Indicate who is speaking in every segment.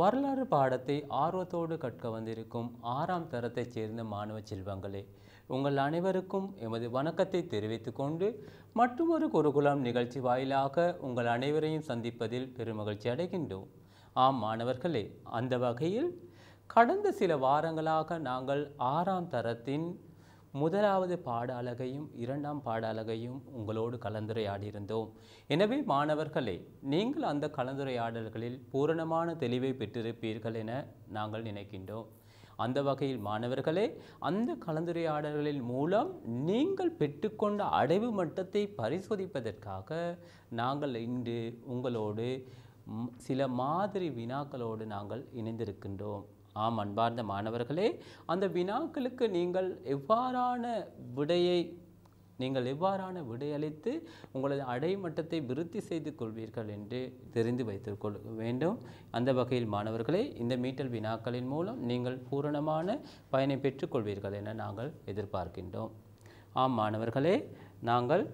Speaker 1: வரலாறு பாடத்தை ஆர்வத்தோடு கற்க வந்திருக்கும் ஆறாம் தரத்தைச் சேர்ந்த மாணவ செல்வங்களே உங்கள் அனைவருக்கும் எமது வணக்கத்தை தெரிவித்துக் கொண்டு மற்றொரு குருகுலம் நிகழ்ச்சி வாயிலாக உங்கள் அனைவரையும் சந்திப்பதில் பெருமகிழ்ச்சி அடைகின்றோம் ஆம் மாணவர்களே அந்த வகையில் கடந்த சில வாரங்களாக நாங்கள் ஆறாம் தரத்தின் முதலாவது பாட அலகையும் இரண்டாம் பாட அலகையும் உங்களோடு கலந்துரையாடியிருந்தோம் எனவே மாணவர்களே நீங்கள் அந்த கலந்துரையாடல்களில் பூரணமான தெளிவை பெற்றிருப்பீர்கள் என நாங்கள் நினைக்கின்றோம் அந்த வகையில் மாணவர்களே அந்த கலந்துரையாடல்களின் மூலம் நீங்கள் பெற்றுக்கொண்ட அடைவு மட்டத்தை பரிசோதிப்பதற்காக நாங்கள் இன்று உங்களோடு ம், சில மாதிரி வினாக்களோடு நாங்கள் இணைந்திருக்கின்றோம் ஆம் அன்பார்ந்த மாணவர்களே அந்த வினாக்களுக்கு நீங்கள் எவ்வாறான விடையை நீங்கள் எவ்வாறான விடையளித்து உங்களது அடைமட்டத்தை விருத்தி செய்து கொள்வீர்கள் என்று தெரிந்து வைத்துக் கொள்ள வேண்டும் அந்த வகையில் மாணவர்களே இந்த மீட்டல் வினாக்களின் மூலம் நீங்கள் பூரணமான பயனை பெற்றுக்கொள்வீர்கள் என நாங்கள் எதிர்பார்க்கின்றோம் ஆம் மாணவர்களே நாங்கள்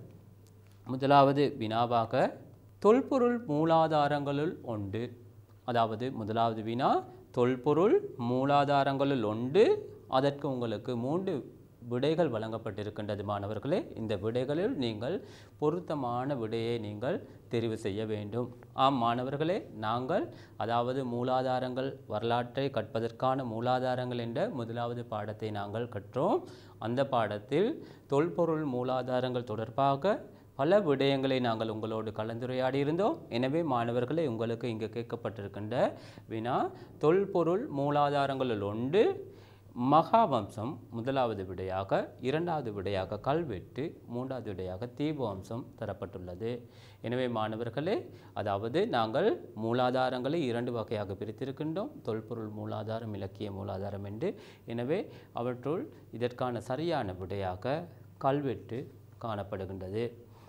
Speaker 1: முதலாவது வினாவாக தொல்பொருள் மூலாதாரங்களுள் ஒன்று அதாவது முதலாவது வினா தொல்பொருள் மூலாதாரங்களுள் ஒன்று அதற்கு உங்களுக்கு மூன்று விடைகள் வழங்கப்பட்டிருக்கின்றது மாணவர்களே இந்த விடைகளில் நீங்கள் பொருத்தமான விடையை நீங்கள் தெரிவு செய்ய வேண்டும் ஆம் மாணவர்களே நாங்கள் அதாவது மூலாதாரங்கள் வரலாற்றை கற்பதற்கான மூலாதாரங்கள் என்ற முதலாவது பாடத்தை நாங்கள் கற்றோம் அந்த பாடத்தில் தொல்பொருள் மூலாதாரங்கள் தொடர்பாக பல விடயங்களை நாங்கள் உங்களோடு கலந்துரையாடி இருந்தோம் எனவே மாணவர்களே உங்களுக்கு இங்கு கேட்கப்பட்டிருக்கின்ற வினா தொல்பொருள் மூலாதாரங்களில் ஒன்று மகாவம்சம் முதலாவது விடையாக இரண்டாவது விடையாக கல்வெட்டு மூன்றாவது விடையாக தீபவம்சம் தரப்பட்டுள்ளது எனவே மாணவர்களே அதாவது நாங்கள் மூலாதாரங்களை இரண்டு வகையாக பிரித்திருக்கின்றோம் தொல்பொருள் மூலாதாரம் இலக்கிய மூலாதாரம் என்று எனவே அவற்றுள் இதற்கான சரியான விடையாக கல்வெட்டு காணப்படுகின்றது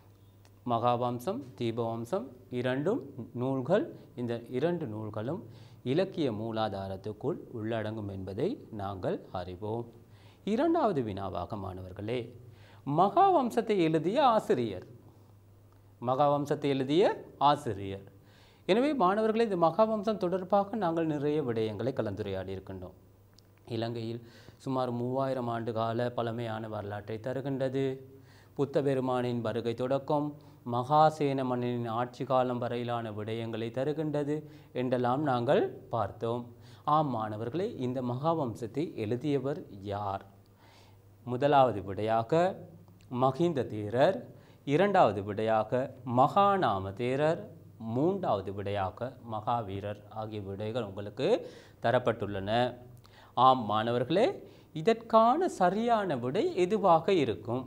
Speaker 1: மகாவம்சம் தீபவம்சம் இரண்டும் நூல்கள் இந்த இரண்டு நூல்களும் இலக்கிய மூலாதாரத்துக்குள் உள்ளடங்கும் என்பதை நாங்கள் அறிவோம் இரண்டாவது வினாவாக மாணவர்களே மகாவம்சத்தை எழுதிய ஆசிரியர் மகாவம்சத்தை எழுதிய ஆசிரியர் எனவே மாணவர்களே இந்த மகாவம்சம் தொடர்பாக நாங்கள் நிறைய விடயங்களை கலந்துரையாடி இருக்கின்றோம் இலங்கையில் சுமார் மூவாயிரம் ஆண்டு கால பழமையான வரலாற்றை தருகின்றது புத்த பெருமானின் வருகை தொடக்கம் மகாசேன மன்னனின் ஆட்சி காலம் வரையிலான விடயங்களை தருகின்றது என்றெல்லாம் நாங்கள் பார்த்தோம் ஆம் மாணவர்களே இந்த மகாவம்சத்தை எழுதியவர் யார் முதலாவது விடையாக மகிந்த தேரர் இரண்டாவது விடையாக மகாநாம தேரர் மூன்றாவது விடையாக மகாவீரர் ஆகிய விடைகள் உங்களுக்கு தரப்பட்டுள்ளன ஆம் மாணவர்களே இதற்கான சரியான விடை எதுவாக இருக்கும்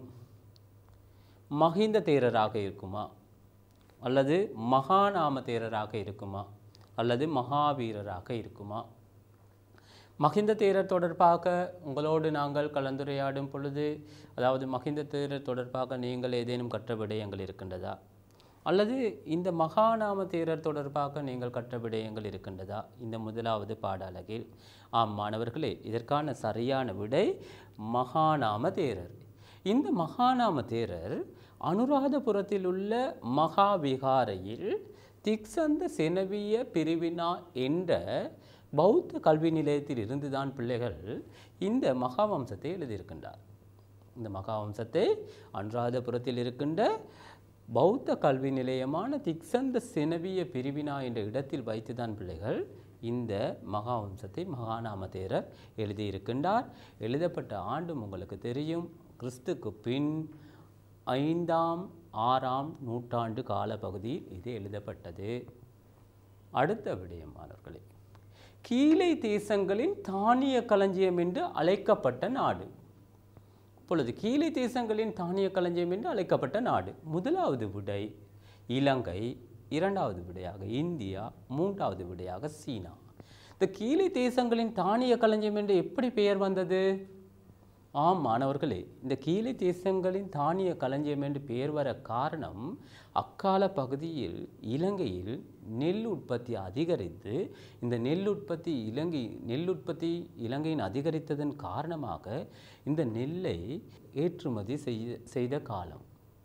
Speaker 1: மகிந்த தேரராக இருக்குமா அல்லது மகாநாம தேரராக இருக்குமா அல்லது மகாவீரராக இருக்குமா மகிந்த தேரர் தொடர்பாக உங்களோடு நாங்கள் கலந்துரையாடும் பொழுது அதாவது மகிந்த தேரர் தொடர்பாக நீங்கள் ஏதேனும் கற்ற விடயங்கள் இருக்கின்றதா அல்லது இந்த மகாநாம தேரர் தொடர்பாக நீங்கள் கற்ற விடயங்கள் இருக்கின்றதா இந்த முதலாவது பாடாளகில் ஆம் மாணவர்களே இதற்கான சரியான விடை மகாநாம தேரர் இந்த மகாநாம தேரர் அனுராதபுரத்தில் உள்ள மகாவிகாரையில் திக்சந்த செனவிய பிரிவினா என்ற பௌத்த கல்வி நிலையத்தில் இருந்துதான் பிள்ளைகள் இந்த மகாவம்சத்தை எழுதியிருக்கின்றார் இந்த மகாவம்சத்தை அனுராதபுரத்தில் இருக்கின்ற பௌத்த கல்வி நிலையமான திக்சந்த செனவிய பிரிவினா என்ற இடத்தில் வைத்துதான் பிள்ளைகள் இந்த மகாவம்சத்தை மகாநாம தேரர் எழுதியிருக்கின்றார் எழுதப்பட்ட ஆண்டும் உங்களுக்கு தெரியும் கிறிஸ்துக்கு பின் ஐந்தாம் ஆறாம் நூற்றாண்டு காலப்பகுதியில் இது எழுதப்பட்டது அடுத்த விடயம் மாணவர்களே கீழை தேசங்களின் தானிய களஞ்சியம் என்று அழைக்கப்பட்ட நாடு இப்பொழுது கீழை தேசங்களின் தானிய களஞ்சியம் என்று அழைக்கப்பட்ட நாடு முதலாவது விடை இலங்கை இரண்டாவது விடையாக இந்தியா மூன்றாவது விடையாக சீனா இந்த கீழே தேசங்களின் தானிய களஞ்சியம் என்று எப்படி பெயர் வந்தது ஆம் மாணவர்களே இந்த கீழே தேசங்களின் தானிய களஞ்சியம் என்று பெயர் வர காரணம் அக்கால பகுதியில் இலங்கையில் நெல் உற்பத்தி அதிகரித்து இந்த நெல் உற்பத்தி இலங்கை நெல் உற்பத்தி இலங்கையின் அதிகரித்ததன் காரணமாக இந்த நெல்லை ஏற்றுமதி செய்ய செய்த காலம்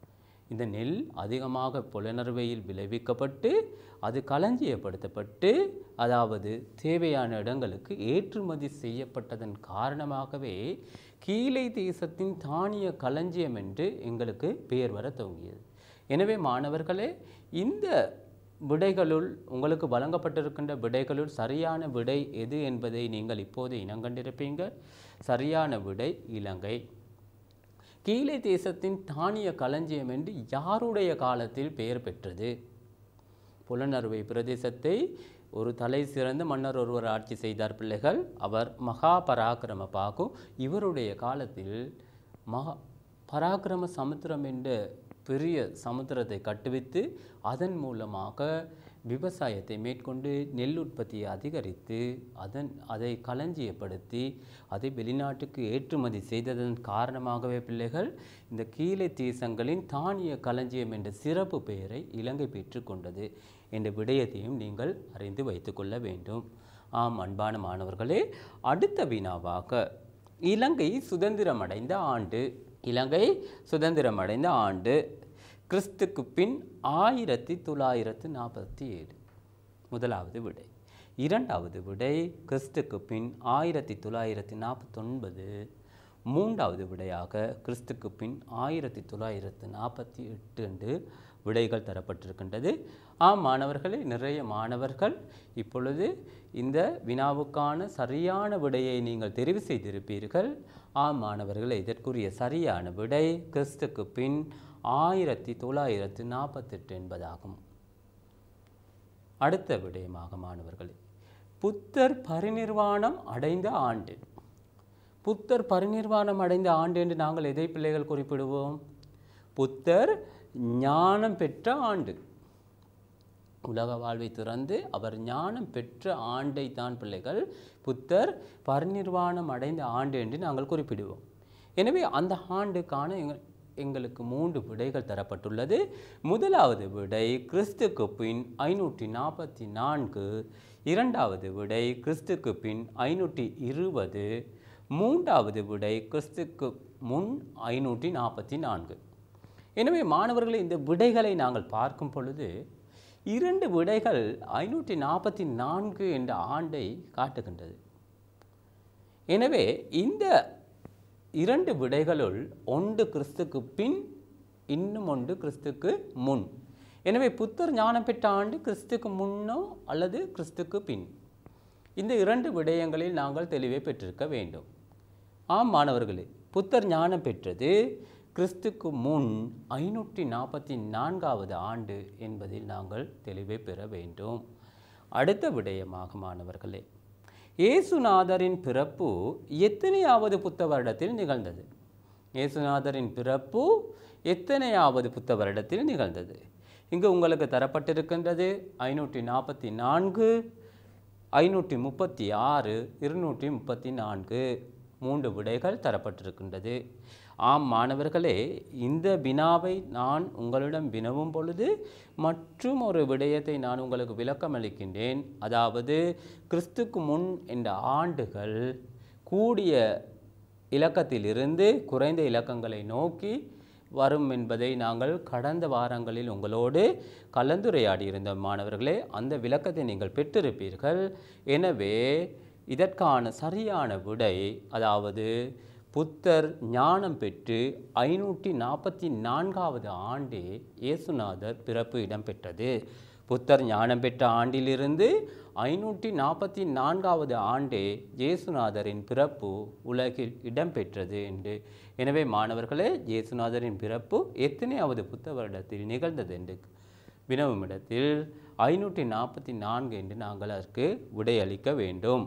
Speaker 1: இந்த நெல் அதிகமாக புலனறுவையில் விளைவிக்கப்பட்டு அது களஞ்சியப்படுத்தப்பட்டு அதாவது தேவையான இடங்களுக்கு ஏற்றுமதி செய்யப்பட்டதன் காரணமாகவே கீழை தேசத்தின் தானிய களஞ்சியம் என்று எங்களுக்கு பெயர் வர துவங்கியது எனவே மாணவர்களே இந்த விடைகளுள் உங்களுக்கு வழங்கப்பட்டிருக்கின்ற விடைகளுள் சரியான விடை எது என்பதை நீங்கள் இப்போது இனங்கண்டிருப்பீங்க சரியான விடை இலங்கை கீழே தேசத்தின் தானிய களஞ்சியம் என்று யாருடைய காலத்தில் பெயர் பெற்றது புலனறுவை பிரதேசத்தை ஒரு தலை சிறந்த மன்னர் ஒருவர் ஆட்சி செய்தார் பிள்ளைகள் அவர் மகா பராக்கிரம பாகு இவருடைய காலத்தில் மகா பராக்கிரம சமுத்திரம் என்ற பெரிய சமுத்திரத்தை கட்டுவித்து அதன் மூலமாக விவசாயத்தை மேற்கொண்டு நெல் உற்பத்தியை அதிகரித்து அதன் அதை களஞ்சியப்படுத்தி அதை வெளிநாட்டுக்கு ஏற்றுமதி செய்ததன் காரணமாகவே பிள்ளைகள் இந்த கீழே தேசங்களின் தானிய களஞ்சியம் என்ற சிறப்பு பெயரை இலங்கை பெற்றுக்கொண்டது என்ற விடயத்தையும் நீங்கள் அறிந்து வைத்துக்கொள்ள வேண்டும் ஆம் அன்பான மாணவர்களே அடுத்த வினாவாக இலங்கை சுதந்திரமடைந்த ஆண்டு இலங்கை சுதந்திரமடைந்த ஆண்டு கிறிஸ்துக்கு பின் ஆயிரத்தி தொள்ளாயிரத்து நாற்பத்தி ஏழு முதலாவது விடை இரண்டாவது விடை கிறிஸ்துக்கு பின் ஆயிரத்தி தொள்ளாயிரத்தி நாற்பத்தொன்பது மூன்றாவது விடையாக கிறிஸ்துக்கு பின் ஆயிரத்தி தொள்ளாயிரத்து நாற்பத்தி எட்டு என்று விடைகள் தரப்பட்டிருக்கின்றது ஆம் மாணவர்களே நிறைய மாணவர்கள் இப்பொழுது இந்த வினாவுக்கான சரியான விடையை நீங்கள் தெரிவு செய்திருப்பீர்கள் ஆம் மாணவர்களே இதற்குரிய சரியான விடை கிறிஸ்துக்கு பின் ஆயிரத்தி தொள்ளாயிரத்து நாற்பத்தெட்டு என்பதாகும் அடுத்த விடயமாக மாணவர்களே புத்தர் பரிநிர்வாணம் அடைந்த ஆண்டு புத்தர் பரிநிர்வாணம் அடைந்த ஆண்டு என்று நாங்கள் எதை பிள்ளைகள் குறிப்பிடுவோம் புத்தர் ஞானம் பெற்ற ஆண்டு உலக வாழ்வை துறந்து அவர் ஞானம் பெற்ற ஆண்டை தான் பிள்ளைகள் புத்தர் பரிநிர்வாணம் அடைந்த ஆண்டு என்று நாங்கள் குறிப்பிடுவோம் எனவே அந்த ஆண்டுக்கான எங்கள் எங்களுக்கு மூன்று விடைகள் தரப்பட்டுள்ளது முதலாவது விடை கிறிஸ்துக்கு பின் ஐநூற்றி நாற்பத்தி நான்கு இரண்டாவது விடை கிறிஸ்துக்கு பின் ஐநூற்றி இருபது மூன்றாவது விடை கிறிஸ்துக்கு முன் ஐநூற்றி நாற்பத்தி நான்கு எனவே மாணவர்களை இந்த விடைகளை நாங்கள் பார்க்கும் பொழுது இரண்டு விடைகள் ஐநூற்றி நாற்பத்தி நான்கு என்ற ஆண்டை காட்டுகின்றது எனவே இந்த இரண்டு விடைகளுள் ஒன்று கிறிஸ்துக்கு பின் இன்னும் ஒன்று கிறிஸ்துக்கு முன் எனவே புத்தர் ஞானம் பெற்ற ஆண்டு கிறிஸ்துக்கு முன்னோ அல்லது கிறிஸ்துக்கு பின் இந்த இரண்டு விடயங்களில் நாங்கள் தெளிவை பெற்றிருக்க வேண்டும் ஆம் மாணவர்களே புத்தர் ஞானம் பெற்றது கிறிஸ்துக்கு முன் ஐநூற்றி நாற்பத்தி நான்காவது ஆண்டு என்பதில் நாங்கள் தெளிவை பெற வேண்டும் அடுத்த விடயமாக மாணவர்களே இயேசுநாதரின் பிறப்பு எத்தனையாவது புத்த வருடத்தில் நிகழ்ந்தது இயேசுநாதரின் பிறப்பு எத்தனையாவது புத்த வருடத்தில் நிகழ்ந்தது இங்கு உங்களுக்கு தரப்பட்டிருக்கின்றது ஐநூற்றி நாற்பத்தி நான்கு ஐநூற்றி முப்பத்தி ஆறு இருநூற்றி முப்பத்தி நான்கு மூன்று விடைகள் தரப்பட்டிருக்கின்றது ஆம் மாணவர்களே இந்த வினாவை நான் உங்களிடம் வினவும் பொழுது மற்றும் ஒரு விடயத்தை நான் உங்களுக்கு விளக்கம் அளிக்கின்றேன் அதாவது கிறிஸ்துக்கு முன் என்ற ஆண்டுகள் கூடிய இலக்கத்திலிருந்து குறைந்த இலக்கங்களை நோக்கி வரும் என்பதை நாங்கள் கடந்த வாரங்களில் உங்களோடு கலந்துரையாடி இருந்தோம் மாணவர்களே அந்த விளக்கத்தை நீங்கள் பெற்றிருப்பீர்கள் எனவே இதற்கான சரியான விடை அதாவது புத்தர் ஞானம் பெற்று ஐநூற்றி நாற்பத்தி நான்காவது ஆண்டே இயேசுநாதர் பிறப்பு இடம்பெற்றது புத்தர் ஞானம் பெற்ற ஆண்டிலிருந்து ஐநூற்றி நாற்பத்தி நான்காவது ஆண்டே இயேசுநாதரின் பிறப்பு உலகில் இடம்பெற்றது என்று எனவே மாணவர்களே இயேசுநாதரின் பிறப்பு எத்தனையாவது புத்த வருடத்தில் நிகழ்ந்தது என்று வினவும் இடத்தில் ஐநூற்றி நாற்பத்தி நான்கு என்று நாங்கள் அதற்கு விடையளிக்க வேண்டும்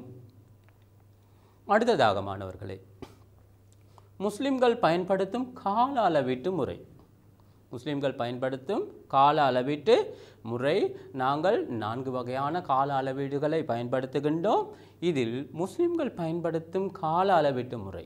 Speaker 1: அடுத்ததாக மாணவர்களே முஸ்லிம்கள் பயன்படுத்தும் கால அளவீட்டு முறை முஸ்லிம்கள் பயன்படுத்தும் கால அளவீட்டு முறை நாங்கள் நான்கு வகையான கால அளவீடுகளை பயன்படுத்துகின்றோம் இதில் முஸ்லிம்கள் பயன்படுத்தும் கால அளவீட்டு முறை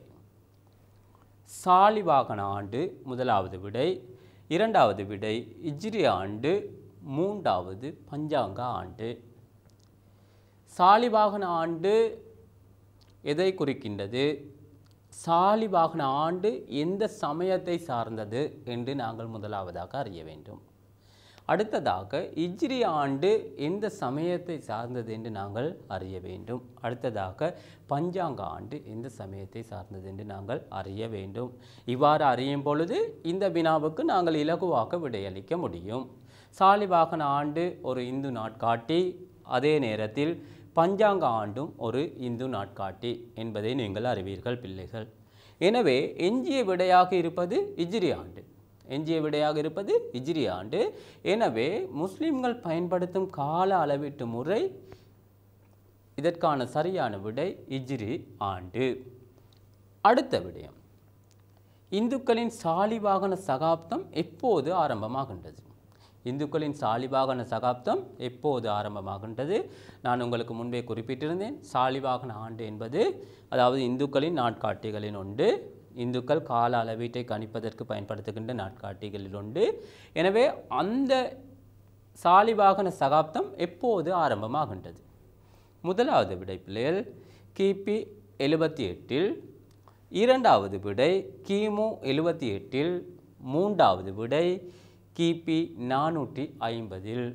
Speaker 1: சாலிவாகன ஆண்டு முதலாவது விடை இரண்டாவது விடை இஜ்ரி ஆண்டு மூன்றாவது பஞ்சாங்க ஆண்டு சாலிவாகன ஆண்டு எதை குறிக்கின்றது சாலிவாகன ஆண்டு எந்த சமயத்தை சார்ந்தது என்று நாங்கள் முதலாவதாக அறிய வேண்டும் அடுத்ததாக இஜ்ரி ஆண்டு எந்த சமயத்தை சார்ந்தது என்று நாங்கள் அறிய வேண்டும் அடுத்ததாக பஞ்சாங்க ஆண்டு எந்த சமயத்தை சார்ந்தது என்று நாங்கள் அறிய வேண்டும் இவ்வாறு அறியும் பொழுது இந்த வினாவுக்கு நாங்கள் இலகுவாக விடையளிக்க முடியும் சாலிவாகன ஆண்டு ஒரு இந்து நாட்காட்டி அதே நேரத்தில் பஞ்சாங்க ஆண்டும் ஒரு இந்து நாட்காட்டி என்பதை நீங்கள் அறிவீர்கள் பிள்ளைகள் எனவே எஞ்சிய விடையாக இருப்பது இஜ்ரி ஆண்டு எஞ்சிய விடையாக இருப்பது இஜ்ரி ஆண்டு எனவே முஸ்லிம்கள் பயன்படுத்தும் கால அளவீட்டு முறை இதற்கான சரியான விடை இஜ்ரி ஆண்டு அடுத்த விடயம் இந்துக்களின் சாலிவாகன சகாப்தம் எப்போது ஆரம்பமாகின்றது இந்துக்களின் சாலிவாகன சகாப்தம் எப்போது ஆரம்பமாகின்றது நான் உங்களுக்கு முன்பே குறிப்பிட்டிருந்தேன் சாலிவாகன ஆண்டு என்பது அதாவது இந்துக்களின் நாட்காட்டிகளின் ஒன்று இந்துக்கள் கால அளவீட்டை கணிப்பதற்கு பயன்படுத்துகின்ற நாட்காட்டிகளில் உண்டு எனவே அந்த சாலிவாகன சகாப்தம் எப்போது ஆரம்பமாகின்றது முதலாவது விடை பிள்ளைகள் கிபி எழுபத்தி எட்டில் இரண்டாவது விடை கிமு எழுபத்தி எட்டில் மூன்றாவது விடை கிபி நானூற்றி ஐம்பதில்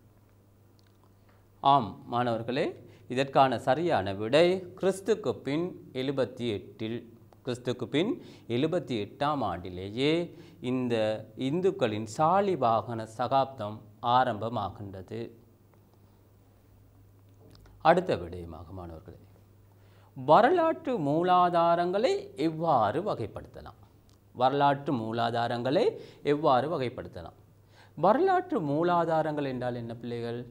Speaker 1: ஆம் மாணவர்களே இதற்கான சரியான விடை கிறிஸ்துக்கு பின் எழுபத்தி எட்டில் கிறிஸ்துக்கு பின் எழுபத்தி எட்டாம் ஆண்டிலேயே இந்த இந்துக்களின் சாலிவாகன சகாப்தம் ஆரம்பமாகின்றது அடுத்த விடயமாக மாணவர்களே வரலாற்று மூலாதாரங்களை எவ்வாறு வகைப்படுத்தலாம் வரலாற்று மூலாதாரங்களை எவ்வாறு வகைப்படுத்தலாம் வரலாற்று மூலாதாரங்கள் என்றால் என்ன பிள்ளைகள்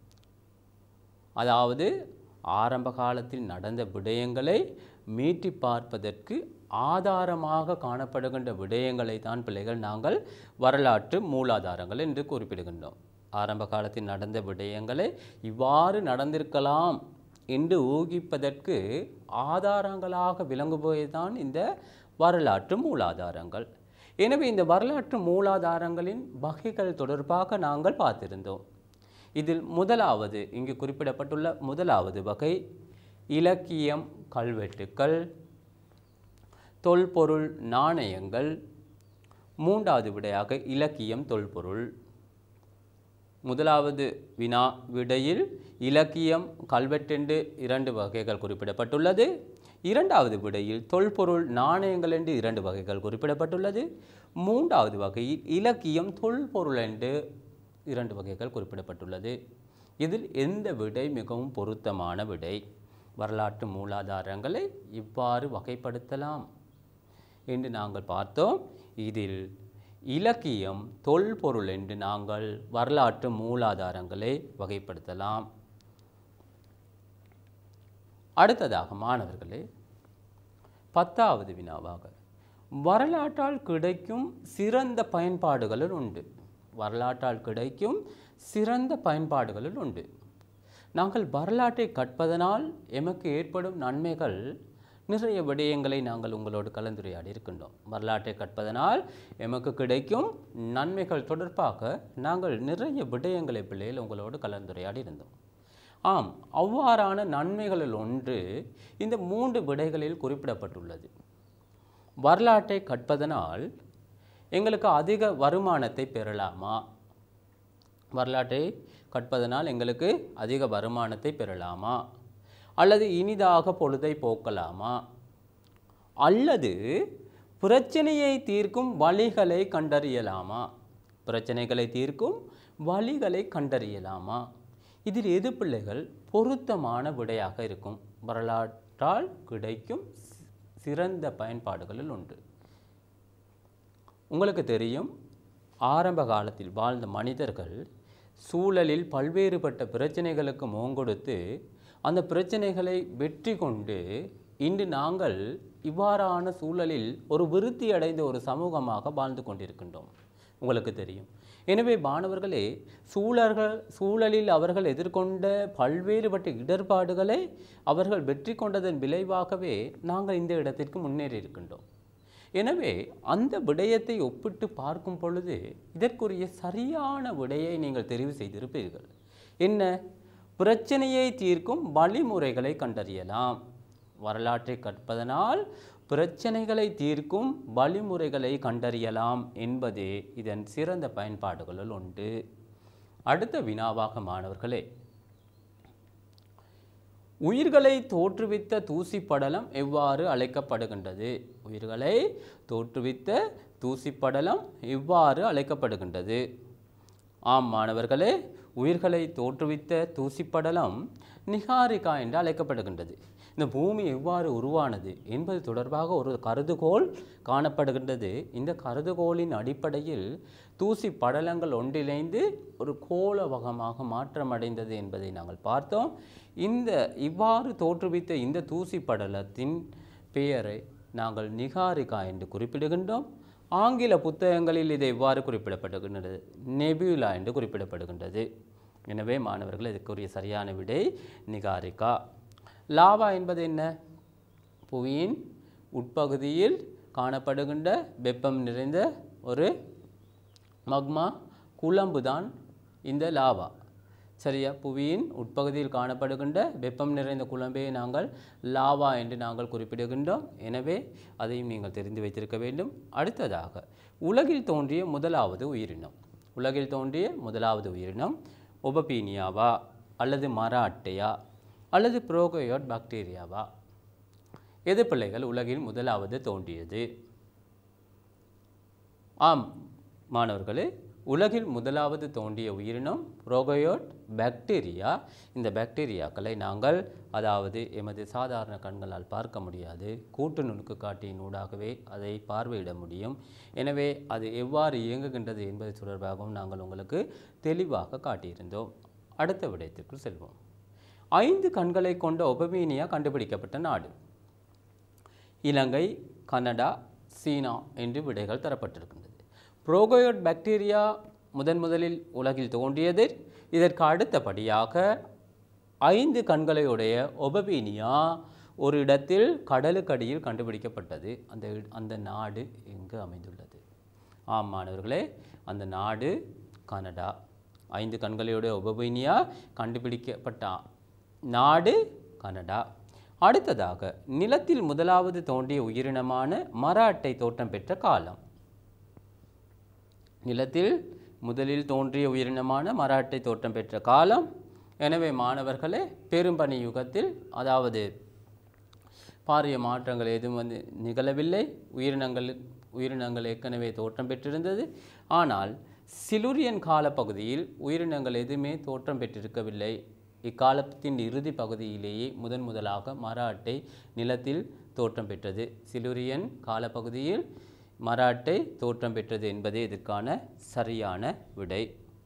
Speaker 1: அதாவது ஆரம்ப காலத்தில் நடந்த விடயங்களை மீட்டி பார்ப்பதற்கு ஆதாரமாக காணப்படுகின்ற விடயங்களை தான் பிள்ளைகள் நாங்கள் வரலாற்று மூலாதாரங்கள் என்று குறிப்பிடுகின்றோம் ஆரம்ப காலத்தில் நடந்த விடயங்களை இவ்வாறு நடந்திருக்கலாம் என்று ஊகிப்பதற்கு ஆதாரங்களாக விளங்குபவைதான் இந்த வரலாற்று மூலாதாரங்கள் எனவே இந்த வரலாற்று மூலாதாரங்களின் வகைகள் தொடர்பாக நாங்கள் பார்த்திருந்தோம் இதில் முதலாவது இங்கு குறிப்பிடப்பட்டுள்ள முதலாவது வகை இலக்கியம் கல்வெட்டுக்கள் தொல்பொருள் நாணயங்கள் மூன்றாவது விடையாக இலக்கியம் தொல்பொருள் முதலாவது வினா விடையில் இலக்கியம் கல்வெட்டென்று இரண்டு வகைகள் குறிப்பிடப்பட்டுள்ளது இரண்டாவது விடையில் தொல்பொருள் நாணயங்கள் என்று இரண்டு வகைகள் குறிப்பிடப்பட்டுள்ளது மூன்றாவது வகையில் இலக்கியம் தொல்பொருள் என்று இரண்டு வகைகள் குறிப்பிடப்பட்டுள்ளது இதில் எந்த விடை மிகவும் பொருத்தமான விடை வரலாற்று மூலாதாரங்களை இவ்வாறு வகைப்படுத்தலாம் என்று நாங்கள் பார்த்தோம் இதில் இலக்கியம் தொல்பொருள் என்று நாங்கள் வரலாற்று மூலாதாரங்களை வகைப்படுத்தலாம் அடுத்ததாக மாணவர்களே பத்தாவது வினாவாக வரலாற்றால் கிடைக்கும் சிறந்த பயன்பாடுகளுள் உண்டு வரலாற்றால் கிடைக்கும் சிறந்த பயன்பாடுகளுள் உண்டு நாங்கள் வரலாற்றை கற்பதனால் எமக்கு ஏற்படும் நன்மைகள் நிறைய விடயங்களை நாங்கள் உங்களோடு கலந்துரையாடி இருக்கின்றோம் வரலாற்றை கற்பதனால் எமக்கு கிடைக்கும் நன்மைகள் தொடர்பாக நாங்கள் நிறைய விடயங்களை பிள்ளைகள் உங்களோடு கலந்துரையாடி இருந்தோம் ஆம் அவ்வாறான நன்மைகளில் ஒன்று இந்த மூன்று விடைகளில் குறிப்பிடப்பட்டுள்ளது வரலாற்றை கற்பதனால் எங்களுக்கு அதிக வருமானத்தை பெறலாமா வரலாற்றை கற்பதனால் எங்களுக்கு அதிக வருமானத்தை பெறலாமா அல்லது இனிதாக பொழுதை போக்கலாமா அல்லது பிரச்சனையை தீர்க்கும் வழிகளை கண்டறியலாமா பிரச்சனைகளை தீர்க்கும் வழிகளை கண்டறியலாமா இதில் எது பிள்ளைகள் பொருத்தமான விடையாக இருக்கும் வரலாற்றால் கிடைக்கும் சி- சிறந்த பயன்பாடுகளில் ஒன்று உங்களுக்கு தெரியும் ஆரம்ப காலத்தில் வாழ்ந்த மனிதர்கள் சூழலில் பல்வேறுபட்ட பிரச்சனைகளுக்கு முகங்கொடுத்து அந்த பிரச்சனைகளை வெற்றி கொண்டு இன்று நாங்கள் இவ்வாறான சூழலில் ஒரு விருத்தி அடைந்த ஒரு சமூகமாக வாழ்ந்து கொண்டிருக்கின்றோம் உங்களுக்கு தெரியும் எனவே மாணவர்களே சூழல்கள் சூழலில் அவர்கள் எதிர்கொண்ட பல்வேறுபட்ட இடர்பாடுகளை அவர்கள் வெற்றி கொண்டதன் விளைவாகவே நாங்கள் இந்த இடத்திற்கு முன்னேறி இருக்கின்றோம் எனவே அந்த விடயத்தை ஒப்பிட்டு பார்க்கும் பொழுது இதற்குரிய சரியான விடையை நீங்கள் தெரிவு செய்திருப்பீர்கள் என்ன பிரச்சனையை தீர்க்கும் வழிமுறைகளை கண்டறியலாம் வரலாற்றை கற்பதனால் பிரச்சனைகளை தீர்க்கும் வழிமுறைகளை கண்டறியலாம் என்பதே இதன் சிறந்த பயன்பாடுகளுள் உண்டு அடுத்த வினாவாக மாணவர்களே உயிர்களை தோற்றுவித்த தூசிப்படலம் எவ்வாறு அழைக்கப்படுகின்றது உயிர்களை தோற்றுவித்த தூசிப்படலம் எவ்வாறு அழைக்கப்படுகின்றது ஆம் மாணவர்களே உயிர்களை தோற்றுவித்த தூசிப்படலம் நிகாரிகா என்று அழைக்கப்படுகின்றது இந்த பூமி எவ்வாறு உருவானது என்பது தொடர்பாக ஒரு கருதுகோள் காணப்படுகின்றது இந்த கருதுகோளின் அடிப்படையில் தூசி படலங்கள் ஒன்றிணைந்து ஒரு கோள வகமாக மாற்றமடைந்தது என்பதை நாங்கள் பார்த்தோம் இந்த இவ்வாறு தோற்றுவித்த இந்த தூசி படலத்தின் பெயரை நாங்கள் நிகாரிகா என்று குறிப்பிடுகின்றோம் ஆங்கில புத்தகங்களில் இது எவ்வாறு குறிப்பிடப்படுகின்றது நெபியுலா என்று குறிப்பிடப்படுகின்றது எனவே மாணவர்கள் இதுக்குரிய சரியான விடை நிகாரிகா லாவா என்பது என்ன புவியின் உட்பகுதியில் காணப்படுகின்ற வெப்பம் நிறைந்த ஒரு மக்மா குழம்பு தான் இந்த லாவா சரியா புவியின் உட்பகுதியில் காணப்படுகின்ற வெப்பம் நிறைந்த குழம்பை நாங்கள் லாவா என்று நாங்கள் குறிப்பிடுகின்றோம் எனவே அதையும் நீங்கள் தெரிந்து வைத்திருக்க வேண்டும் அடுத்ததாக உலகில் தோன்றிய முதலாவது உயிரினம் உலகில் தோன்றிய முதலாவது உயிரினம் ஒபபீனியாவா அல்லது மர அட்டையா அல்லது புரோகோயோட் பாக்டீரியாவா எது பிள்ளைகள் உலகில் முதலாவது தோன்றியது ஆம் மாணவர்களே உலகில் முதலாவது தோன்றிய உயிரினம் புரோகோயோட் பாக்டீரியா இந்த பாக்டீரியாக்களை நாங்கள் அதாவது எமது சாதாரண கண்களால் பார்க்க முடியாது கூட்டு நுணுக்கு காட்டியின் ஊடாகவே அதை பார்வையிட முடியும் எனவே அது எவ்வாறு இயங்குகின்றது என்பது தொடர்பாகவும் நாங்கள் உங்களுக்கு தெளிவாக காட்டியிருந்தோம் அடுத்த விடயத்திற்கு செல்வோம் ஐந்து கண்களை கொண்ட ஒபமீனியா கண்டுபிடிக்கப்பட்ட நாடு இலங்கை கனடா சீனா என்று விடைகள் தரப்பட்டிருக்கின்றது புரோகோயோட் பாக்டீரியா முதன் முதலில் உலகில் தோன்றியது இதற்கு அடுத்தபடியாக ஐந்து கண்களையுடைய ஒபபீனியா ஒரு இடத்தில் கடலுக்கடியில் கண்டுபிடிக்கப்பட்டது அந்த இட- அந்த நாடு எங்கு அமைந்துள்ளது ஆம் மாணவர்களே அந்த நாடு கனடா ஐந்து கண்களையுடைய ஒபபீனியா கண்டுபிடிக்கப்பட்ட நாடு கனடா அடுத்ததாக நிலத்தில் முதலாவது தோன்றிய உயிரினமான மர அட்டை தோற்றம் பெற்ற காலம் நிலத்தில் முதலில் தோன்றிய உயிரினமான மர அட்டை தோற்றம் பெற்ற காலம் எனவே மாணவர்களே பெரும்பனி யுகத்தில் அதாவது பாரிய மாற்றங்கள் எதுவும் வந்து நிகழவில்லை உயிரினங்கள் உயிரினங்கள் ஏற்கனவே தோற்றம் பெற்றிருந்தது ஆனால் சிலுரியன் காலப்பகுதியில் உயிரினங்கள் எதுவுமே தோற்றம் பெற்றிருக்கவில்லை இக்காலத்தின் இறுதி பகுதியிலேயே முதன் முதலாக மர அட்டை நிலத்தில் தோற்றம் பெற்றது சிலுரியன் காலப்பகுதியில் மர அட்டை தோற்றம் பெற்றது என்பதே இதற்கான சரியான விடை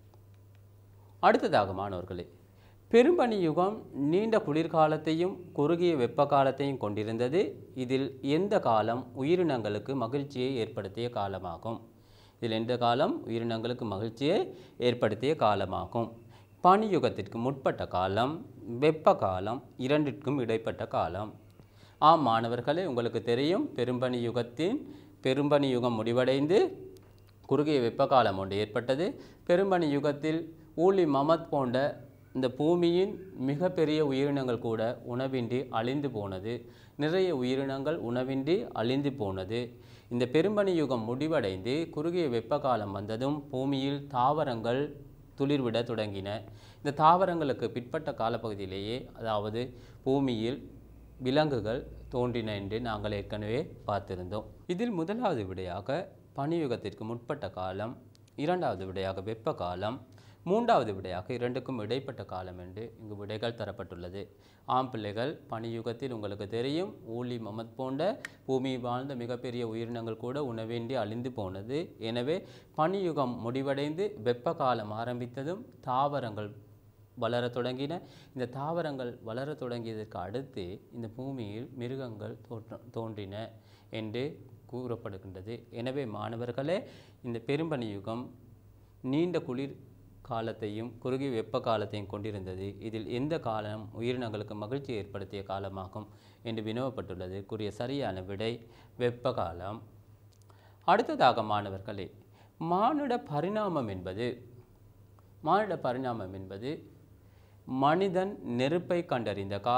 Speaker 1: அடுத்ததாக மாணவர்களே பெரும்பனி யுகம் நீண்ட குளிர்காலத்தையும் குறுகிய வெப்ப காலத்தையும் கொண்டிருந்தது இதில் எந்த காலம் உயிரினங்களுக்கு மகிழ்ச்சியை ஏற்படுத்திய காலமாகும் இதில் எந்த காலம் உயிரினங்களுக்கு மகிழ்ச்சியை ஏற்படுத்திய காலமாகும் பனியுகத்திற்கு முற்பட்ட காலம் வெப்ப காலம் இரண்டிற்கும் இடைப்பட்ட காலம் ஆம் மாணவர்களே உங்களுக்கு தெரியும் பெரும்பனி யுகத்தின் பெரும்பனி யுகம் முடிவடைந்து குறுகிய வெப்பகாலம் ஒன்று ஏற்பட்டது பெரும்பனி யுகத்தில் ஊலி மமத் போன்ற இந்த பூமியின் மிகப்பெரிய உயிரினங்கள் கூட உணவின்றி அழிந்து போனது நிறைய உயிரினங்கள் உணவின்றி அழிந்து போனது இந்த பெரும்பனி யுகம் முடிவடைந்து குறுகிய வெப்பகாலம் வந்ததும் பூமியில் தாவரங்கள் துளிர்விட தொடங்கின இந்த தாவரங்களுக்கு பிற்பட்ட காலப்பகுதியிலேயே அதாவது பூமியில் விலங்குகள் தோன்றின என்று நாங்கள் ஏற்கனவே பார்த்திருந்தோம் இதில் முதலாவது விடையாக பனியுகத்திற்கு முற்பட்ட காலம் இரண்டாவது விடையாக வெப்ப காலம் மூன்றாவது விடையாக இரண்டுக்கும் இடைப்பட்ட காலம் என்று இங்கு விடைகள் தரப்பட்டுள்ளது ஆம் பிள்ளைகள் பனியுகத்தில் உங்களுக்கு தெரியும் ஊலி மமத் போன்ற பூமியில் வாழ்ந்த மிகப்பெரிய உயிரினங்கள் கூட உணவின்றி அழிந்து போனது எனவே பனியுகம் முடிவடைந்து வெப்ப காலம் ஆரம்பித்ததும் தாவரங்கள் வளரத் தொடங்கின இந்த தாவரங்கள் வளரத் தொடங்கியதற்கு அடுத்து இந்த பூமியில் மிருகங்கள் தோற்ற தோன்றின என்று கூறப்படுகின்றது எனவே மாணவர்களே இந்த பெரும்பனி யுகம் நீண்ட குளிர் காலத்தையும் குறுகிய வெப்ப காலத்தையும் கொண்டிருந்தது இதில் எந்த காலம் உயிரினங்களுக்கு மகிழ்ச்சி ஏற்படுத்திய காலமாகும் என்று வினவப்பட்டுள்ளது கூறிய சரியான விடை வெப்ப காலம் அடுத்ததாக மாணவர்களே மானுட பரிணாமம் என்பது மானுட பரிணாமம் என்பது மனிதன் நெருப்பை கண்டறிந்த காலம்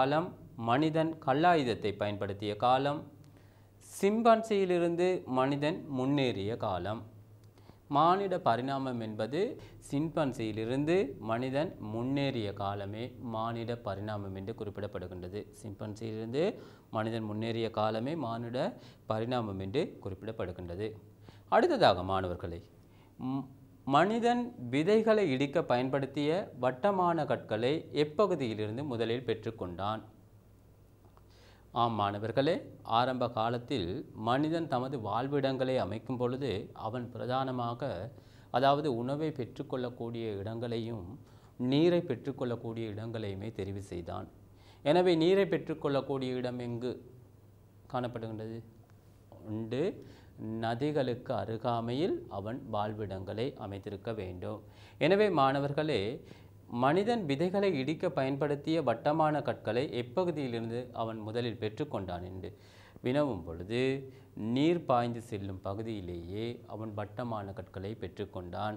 Speaker 1: மனிதன் கல்லாயுதத்தை பயன்படுத்திய காலம் சிம்பன்சியிலிருந்து மனிதன் முன்னேறிய காலம் மானிட பரிணாமம் என்பது சிம்பன்சியிலிருந்து மனிதன் முன்னேறிய காலமே மானிட பரிணாமம் என்று குறிப்பிடப்படுகின்றது சிம்பன்சியிலிருந்து மனிதன் முன்னேறிய காலமே மானிட பரிணாமம் என்று குறிப்பிடப்படுகின்றது அடுத்ததாக மாணவர்களே ம், மனிதன் விதைகளை இடிக்க பயன்படுத்திய வட்டமான கற்களை எப்பகுதியிலிருந்து முதலில் பெற்றுக்கொண்டான் ஆம் மாணவர்களே ஆரம்ப காலத்தில் மனிதன் தமது வாழ்விடங்களை அமைக்கும் பொழுது அவன் பிரதானமாக அதாவது உணவை பெற்றுக்கொள்ளக்கூடிய இடங்களையும் நீரை பெற்றுக்கொள்ளக்கூடிய இடங்களையுமே தெரிவு செய்தான் எனவே நீரை பெற்றுக்கொள்ளக்கூடிய இடம் எங்கு காணப்படுகின்றது உண்டு நதிகளுக்கு அருகாமையில் அவன் வாழ்விடங்களை அமைத்திருக்க வேண்டும் எனவே மாணவர்களே மனிதன் விதைகளை இடிக்க பயன்படுத்திய வட்டமான கற்களை எப்பகுதியிலிருந்து அவன் முதலில் பெற்றுக்கொண்டான் என்று வினவும் பொழுது நீர் பாய்ந்து செல்லும் பகுதியிலேயே அவன் வட்டமான கற்களை பெற்றுக்கொண்டான்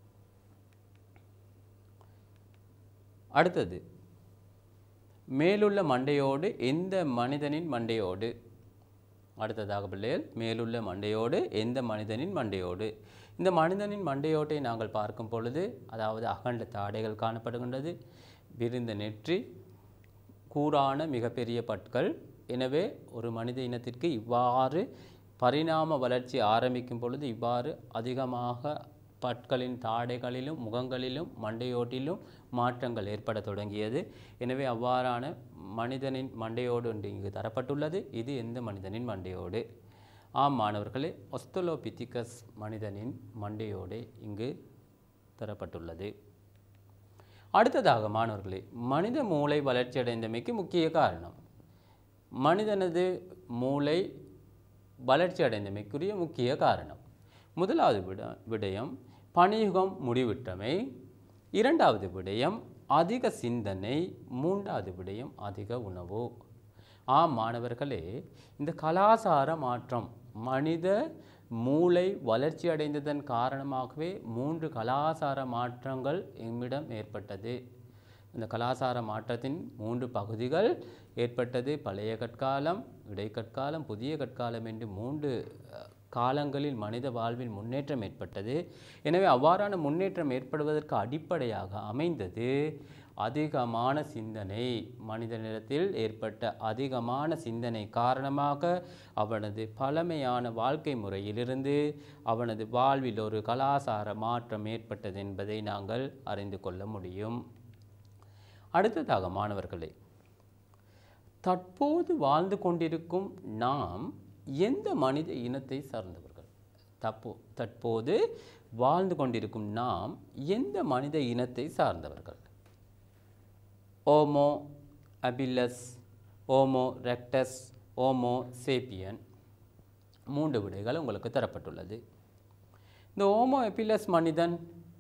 Speaker 1: அடுத்தது மேலுள்ள மண்டையோடு எந்த மனிதனின் மண்டையோடு அடுத்ததாக பிள்ளைகள் மேலுள்ள மண்டையோடு எந்த மனிதனின் மண்டையோடு இந்த மனிதனின் மண்டையோட்டை நாங்கள் பார்க்கும் பொழுது அதாவது அகண்ட தாடைகள் காணப்படுகின்றது விரிந்த நெற்றி கூரான மிகப்பெரிய பற்கள் எனவே ஒரு மனித இனத்திற்கு இவ்வாறு பரிணாம வளர்ச்சி ஆரம்பிக்கும் பொழுது இவ்வாறு அதிகமாக பற்களின் தாடைகளிலும் முகங்களிலும் மண்டையோட்டிலும் மாற்றங்கள் ஏற்பட தொடங்கியது எனவே அவ்வாறான மனிதனின் மண்டையோடு ஒன்று இங்கு தரப்பட்டுள்ளது இது எந்த மனிதனின் மண்டையோடு ஆம் மாணவர்களே ஒஸ்தலோபித்திகஸ் மனிதனின் மண்டையோடு இங்கு தரப்பட்டுள்ளது அடுத்ததாக மாணவர்களே மனித மூளை வளர்ச்சியடைந்தமைக்கு முக்கிய காரணம் மனிதனது மூளை வளர்ச்சி அடைந்தமைக்குரிய முக்கிய காரணம் முதலாவது விட விடயம் பணியுகம் முடிவிட்டமை இரண்டாவது விடயம் அதிக சிந்தனை மூன்றாவது விடயம் அதிக உணவு ஆம் மாணவர்களே இந்த கலாசார மாற்றம் மனித மூளை வளர்ச்சி அடைந்ததன் காரணமாகவே மூன்று கலாசார மாற்றங்கள் எம்மிடம் ஏற்பட்டது இந்த கலாசார மாற்றத்தின் மூன்று பகுதிகள் ஏற்பட்டது பழைய கற்காலம் இடைக்கற்காலம் புதிய கற்காலம் என்று மூன்று அஹ், காலங்களில் மனித வாழ்வில் முன்னேற்றம் ஏற்பட்டது எனவே அவ்வாறான முன்னேற்றம் ஏற்படுவதற்கு அடிப்படையாக அமைந்தது அதிகமான சிந்தனை மனிதனிடத்தில் ஏற்பட்ட அதிகமான சிந்தனை காரணமாக அவனது பழமையான வாழ்க்கை முறையிலிருந்து அவனது வாழ்வில் ஒரு கலாசார மாற்றம் ஏற்பட்டது என்பதை நாங்கள் அறிந்து கொள்ள முடியும் அடுத்ததாக மாணவர்களே தற்போது வாழ்ந்து கொண்டிருக்கும் நாம் எந்த மனித இனத்தை சார்ந்தவர்கள் தப்போ தற்போது வாழ்ந்து கொண்டிருக்கும் நாம் எந்த மனித இனத்தை சார்ந்தவர்கள் ஓமோ அபிலஸ் ஓமோ ரெக்டஸ் ஓமோ சேப்பியன் மூன்று விடைகள் உங்களுக்கு தரப்பட்டுள்ளது இந்த ஓமோ எபிலஸ் மனிதன்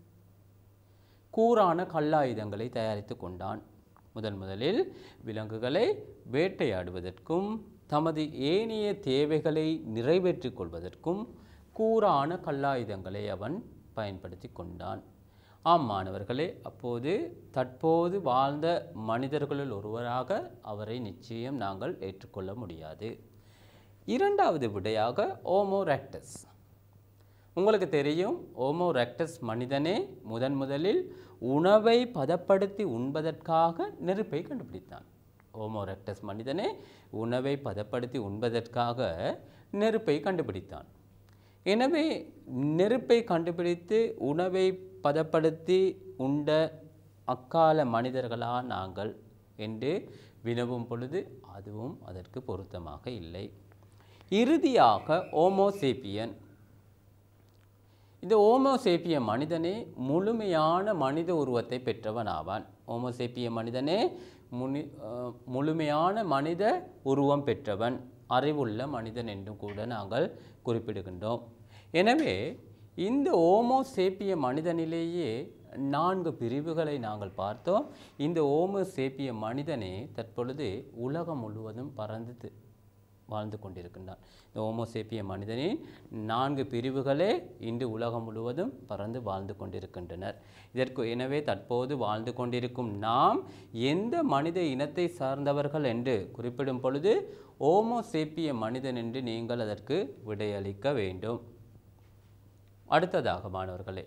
Speaker 1: கூரான கல்லாயுதங்களை தயாரித்து கொண்டான் முதன் முதலில் விலங்குகளை வேட்டையாடுவதற்கும் தமது ஏனைய தேவைகளை நிறைவேற்றிக் கொள்வதற்கும் கூரான கல்லாயுதங்களை அவன் பயன்படுத்தி கொண்டான் ஆம் மாணவர்களே அப்போது தற்போது வாழ்ந்த மனிதர்களுள் ஒருவராக அவரை நிச்சயம் நாங்கள் ஏற்றுக்கொள்ள முடியாது இரண்டாவது விடையாக ஓமோ ரெக்டஸ் உங்களுக்கு தெரியும் ஓமோ ரெக்டஸ் மனிதனே முதன் முதலில் உணவை பதப்படுத்தி உண்பதற்காக நெருப்பை கண்டுபிடித்தான் ஓமோ ரெக்டஸ் மனிதனே உணவை பதப்படுத்தி உண்பதற்காக நெருப்பை கண்டுபிடித்தான் எனவே நெருப்பை கண்டுபிடித்து உணவை பதப்படுத்தி உண்ட அக்கால மனிதர்களா நாங்கள் என்று வினவும் பொழுது அதுவும் அதற்கு பொருத்தமாக இல்லை இறுதியாக ஓமோசேப்பியன் இந்த ஓமோசேப்பிய மனிதனே முழுமையான மனித உருவத்தை பெற்றவன் ஆவான் ஓமோசேப்பிய மனிதனே முனி அஹ், முழுமையான மனித உருவம் பெற்றவன் அறிவுள்ள மனிதன் என்றும் கூட நாங்கள் குறிப்பிடுகின்றோம் எனவே இந்த ஓமோசேப்பிய மனிதனிலேயே நான்கு பிரிவுகளை நாங்கள் பார்த்தோம் இந்த ஓமோசேப்பிய மனிதனே தற்பொழுது உலகம் முழுவதும் பறந்து தி- வாழ்ந்து கொண்டிருக்கின்றான் இந்த ஓமோசேப்பிய மனிதனின் நான்கு பிரிவுகளே இன்று உலகம் முழுவதும் பறந்து வாழ்ந்து கொண்டிருக்கின்றனர் இதற்கு எனவே தற்போது வாழ்ந்து கொண்டிருக்கும் நாம் எந்த மனித இனத்தை சார்ந்தவர்கள் என்று குறிப்பிடும் பொழுது ஓமோசேப்பிய மனிதன் என்று நீங்கள் அதற்கு விடையளிக்க வேண்டும் அடுத்ததாக மாணவர்களே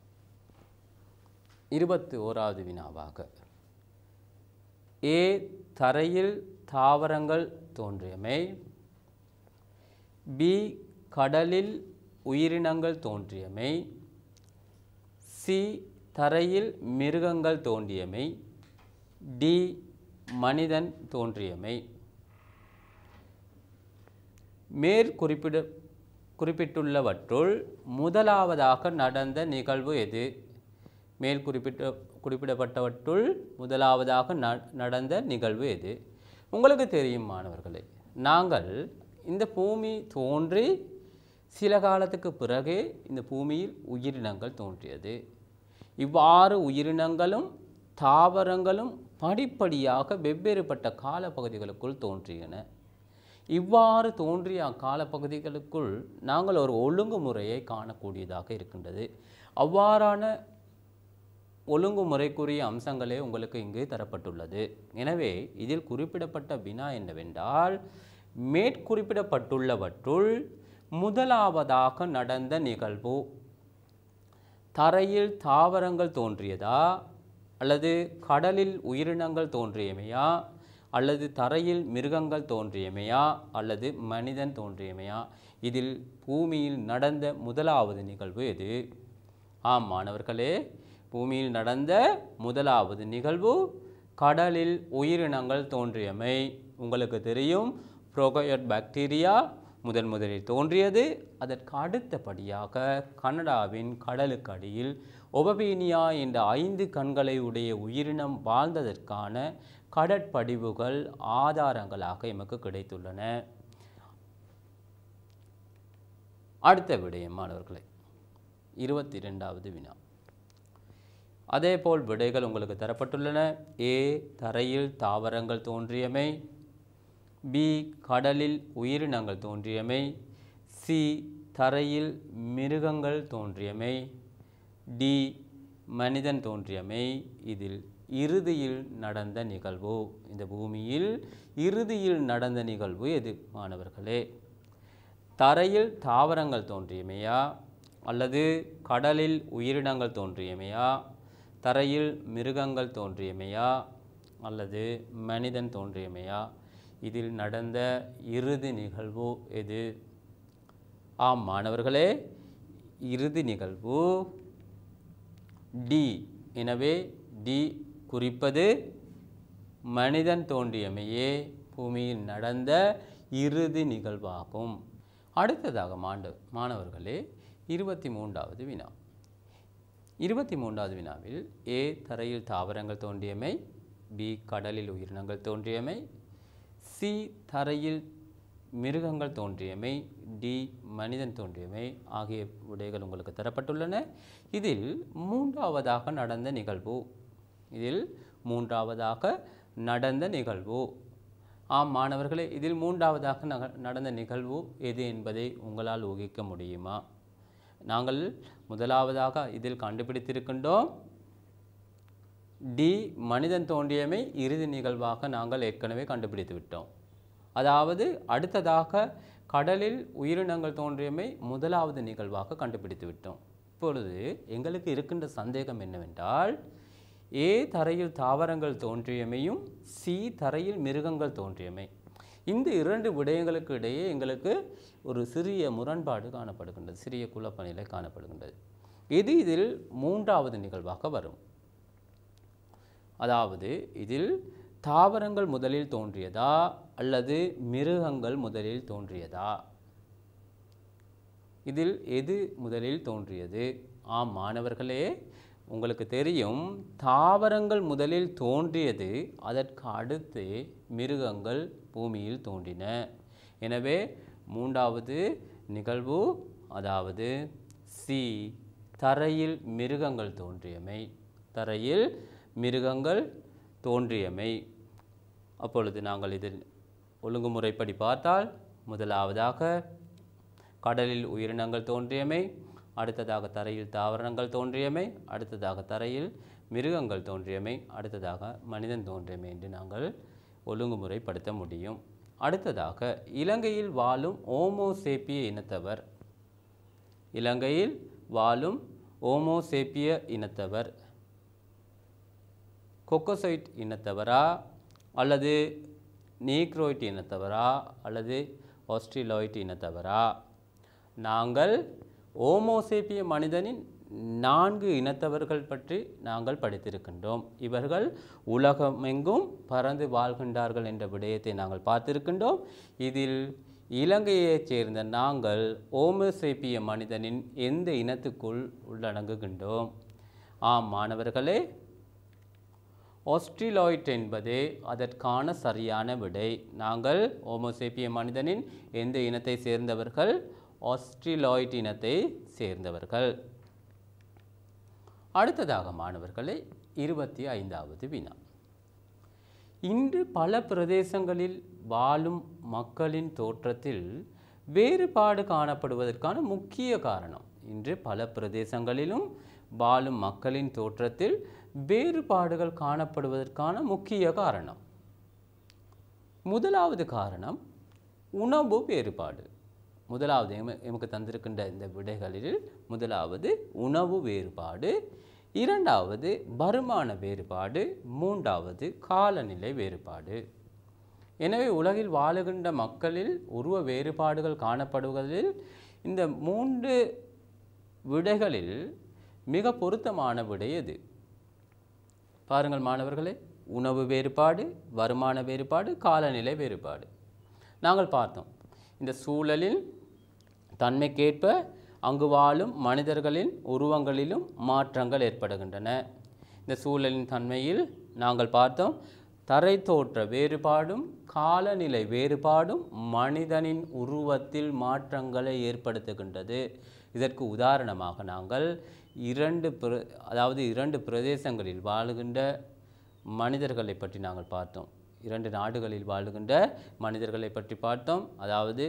Speaker 1: இருபத்தி ஓராவது வினாவாக ஏ தரையில் தாவரங்கள் தோன்றியமை பி கடலில் உயிரினங்கள் தோன்றியமை சி தரையில் மிருகங்கள் தோன்றியமை டி மனிதன் தோன்றியமை மேற்குறிப்பிட குறிப்பிட்டுள்ளவற்றுள் முதலாவதாக நடந்த நிகழ்வு எது மேல் குறிப்பிட்ட குறிப்பிடப்பட்டவற்றுள் முதலாவதாக ந நடந்த நிகழ்வு எது உங்களுக்கு தெரியும் மாணவர்களே நாங்கள் இந்த பூமி தோன்றி சில காலத்துக்கு பிறகே இந்த பூமியில் உயிரினங்கள் தோன்றியது இவ்வாறு உயிரினங்களும் தாவரங்களும் படிப்படியாக வெவ்வேறுபட்ட காலப்பகுதிகளுக்குள் தோன்றியன இவ்வாறு தோன்றிய அக்காலப்பகுதிகளுக்குள் நாங்கள் ஒரு ஒழுங்குமுறையை காணக்கூடியதாக இருக்கின்றது அவ்வாறான ஒழுங்குமுறைக்குரிய அம்சங்களே உங்களுக்கு இங்கு தரப்பட்டுள்ளது எனவே இதில் குறிப்பிடப்பட்ட வினா என்னவென்றால் மேற்குறிப்பிடப்பட்டுள்ளவற்றுள் முதலாவதாக நடந்த நிகழ்வு தரையில் தாவரங்கள் தோன்றியதா அல்லது கடலில் உயிரினங்கள் தோன்றியமையா அல்லது தரையில் மிருகங்கள் தோன்றியமையா அல்லது மனிதன் தோன்றியமையா இதில் பூமியில் நடந்த முதலாவது நிகழ்வு எது ஆம் மாணவர்களே பூமியில் நடந்த முதலாவது நிகழ்வு கடலில் உயிரினங்கள் தோன்றியமை உங்களுக்கு தெரியும் புரோகயோட் பாக்டீரியா முதன் முதலில் தோன்றியது அதற்கு அடுத்தபடியாக கனடாவின் கடலுக்கு அடியில் ஒபபீனியா என்ற ஐந்து கண்களை உடைய உயிரினம் வாழ்ந்ததற்கான கடற்படிவுகள் ஆதாரங்களாக எமக்கு கிடைத்துள்ளன அடுத்த விடயம் மாணவர்களே இருபத்தி இரண்டாவது வினா அதேபோல் விடைகள் உங்களுக்கு தரப்பட்டுள்ளன ஏ தரையில் தாவரங்கள் தோன்றியமை பி கடலில் உயிரினங்கள் தோன்றியமை சி தரையில் மிருகங்கள் தோன்றியமை டி மனிதன் தோன்றியமை இதில் இறுதியில் நடந்த நிகழ்வு இந்த பூமியில் இறுதியில் நடந்த நிகழ்வு எது மாணவர்களே தரையில் தாவரங்கள் தோன்றியமையா அல்லது கடலில் உயிரினங்கள் தோன்றியமையா தரையில் மிருகங்கள் தோன்றியமையா அல்லது மனிதன் தோன்றியமையா இதில் நடந்த இறுதி நிகழ்வு எது ஆம் மாணவர்களே இறுதி நிகழ்வு டி எனவே டி குறிப்பது மனிதன் தோன்றியமையே பூமியில் நடந்த இறுதி நிகழ்வாகும் அடுத்ததாக மாண்ட மாணவர்களே இருபத்தி மூன்றாவது வினா இருபத்தி மூன்றாவது வினாவில் ஏ தரையில் தாவரங்கள் தோன்றியமை பி கடலில் உயிரினங்கள் தோன்றியமை சி தரையில் மிருகங்கள் தோன்றியமை டி மனிதன் தோன்றியமை ஆகிய விடைகள் உங்களுக்கு தரப்பட்டுள்ளன இதில் மூன்றாவதாக நடந்த நிகழ்வு இதில் மூன்றாவதாக நடந்த நிகழ்வு ஆம் மாணவர்களே இதில் மூன்றாவதாக நக- நடந்த நிகழ்வு எது என்பதை உங்களால் ஊகிக்க முடியுமா நாங்கள் முதலாவதாக இதில் கண்டுபிடித்திருக்கின்றோம் டி மனிதன் தோன்றியமை இறுதி நிகழ்வாக நாங்கள் ஏற்கனவே கண்டுபிடித்து விட்டோம் அதாவது அடுத்ததாக கடலில் உயிரினங்கள் தோன்றியமை முதலாவது நிகழ்வாக கண்டுபிடித்து விட்டோம் இப்பொழுது எங்களுக்கு இருக்கின்ற சந்தேகம் என்னவென்றால் ஏ தரையில் தாவரங்கள் தோன்றியமையும் சி தரையில் மிருகங்கள் தோன்றியமை இந்த இரண்டு விடயங்களுக்கு இடையே எங்களுக்கு ஒரு சிறிய முரண்பாடு காணப்படுகின்றது சிறிய குழப்ப நிலை காணப்படுகின்றது இது இதில் மூன்றாவது நிகழ்வாக வரும் அதாவது இதில் தாவரங்கள் முதலில் தோன்றியதா அல்லது மிருகங்கள் முதலில் தோன்றியதா இதில் எது முதலில் தோன்றியது ஆம் மாணவர்களே உங்களுக்கு தெரியும் தாவரங்கள் முதலில் தோன்றியது அதற்கு அடுத்து மிருகங்கள் பூமியில் தோன்றின எனவே மூன்றாவது நிகழ்வு அதாவது சி தரையில் மிருகங்கள் தோன்றியமை தரையில் மிருகங்கள் தோன்றியமை அப்பொழுது நாங்கள் இதில் ஒழுங்குமுறைப்படி பார்த்தால் முதலாவதாக கடலில் உயிரினங்கள் தோன்றியமை அடுத்ததாக தரையில் தாவரங்கள் தோன்றியமை அடுத்ததாக தரையில் மிருகங்கள் தோன்றியமை அடுத்ததாக மனிதன் தோன்றியமை என்று நாங்கள் ஒழுங்குமுறைப்படுத்த முடியும் அடுத்ததாக இலங்கையில் வாழும் ஓமோசேப்பிய இனத்தவர் இலங்கையில் வாழும் ஓமோசேப்பிய இனத்தவர் கொக்கோசைட் இனத்தவரா அல்லது நீக்ரோய்ட் இனத்தவரா அல்லது ஆஸ்ட்ரிலாய்ட் இனத்தவரா நாங்கள் ஓமோசேப்பிய மனிதனின் நான்கு இனத்தவர்கள் பற்றி நாங்கள் படித்திருக்கின்றோம் இவர்கள் உலகமெங்கும் பறந்து வாழ்கின்றார்கள் என்ற விடயத்தை நாங்கள் பார்த்திருக்கின்றோம் இதில் இலங்கையைச் சேர்ந்த நாங்கள் ஓமோசேப்பிய மனிதனின் எந்த இனத்துக்குள் உள்ளடங்குகின்றோம் ஆம் மாணவர்களே ஆஸ்ட்ரிலாய்ட் என்பதே அதற்கான சரியான விடை நாங்கள் ஓமோசேப்பிய மனிதனின் எந்த இனத்தை சேர்ந்தவர்கள் ஆஸ்ட்ரிலாய்ட் இனத்தை சேர்ந்தவர்கள் அடுத்ததாக மாணவர்களே இருபத்தி ஐந்தாவது வினா இன்று பல பிரதேசங்களில் வாழும் மக்களின் தோற்றத்தில் வேறுபாடு காணப்படுவதற்கான முக்கிய காரணம் இன்று பல பிரதேசங்களிலும் வாழும் மக்களின் தோற்றத்தில் வேறுபாடுகள் காணப்படுவதற்கான முக்கிய காரணம் முதலாவது காரணம் உணவு வேறுபாடு முதலாவது எம- எமக்கு தந்திருக்கின்ற இந்த விடைகளில் முதலாவது உணவு வேறுபாடு இரண்டாவது வருமான வேறுபாடு மூன்றாவது காலநிலை வேறுபாடு எனவே உலகில் வாழுகின்ற மக்களில் உருவ வேறுபாடுகள் காணப்படுவதில் இந்த மூன்று விடைகளில் மிக பொருத்தமான விடை எது பாருங்கள் மாணவர்களே உணவு வேறுபாடு வருமான வேறுபாடு காலநிலை வேறுபாடு நாங்கள் பார்த்தோம் இந்த சூழலில் தன்மைக்கேற்ப அங்கு வாழும் மனிதர்களின் உருவங்களிலும் மாற்றங்கள் ஏற்படுகின்றன இந்த சூழலின் தன்மையில் நாங்கள் பார்த்தோம் தரை தோற்ற வேறுபாடும் காலநிலை வேறுபாடும் மனிதனின் உருவத்தில் மாற்றங்களை ஏற்படுத்துகின்றது இதற்கு உதாரணமாக நாங்கள் இரண்டு பிர அதாவது இரண்டு பிரதேசங்களில் வாழுகின்ற மனிதர்களை பற்றி நாங்கள் பார்த்தோம் இரண்டு நாடுகளில் வாழுகின்ற மனிதர்களை பற்றி பார்த்தோம் அதாவது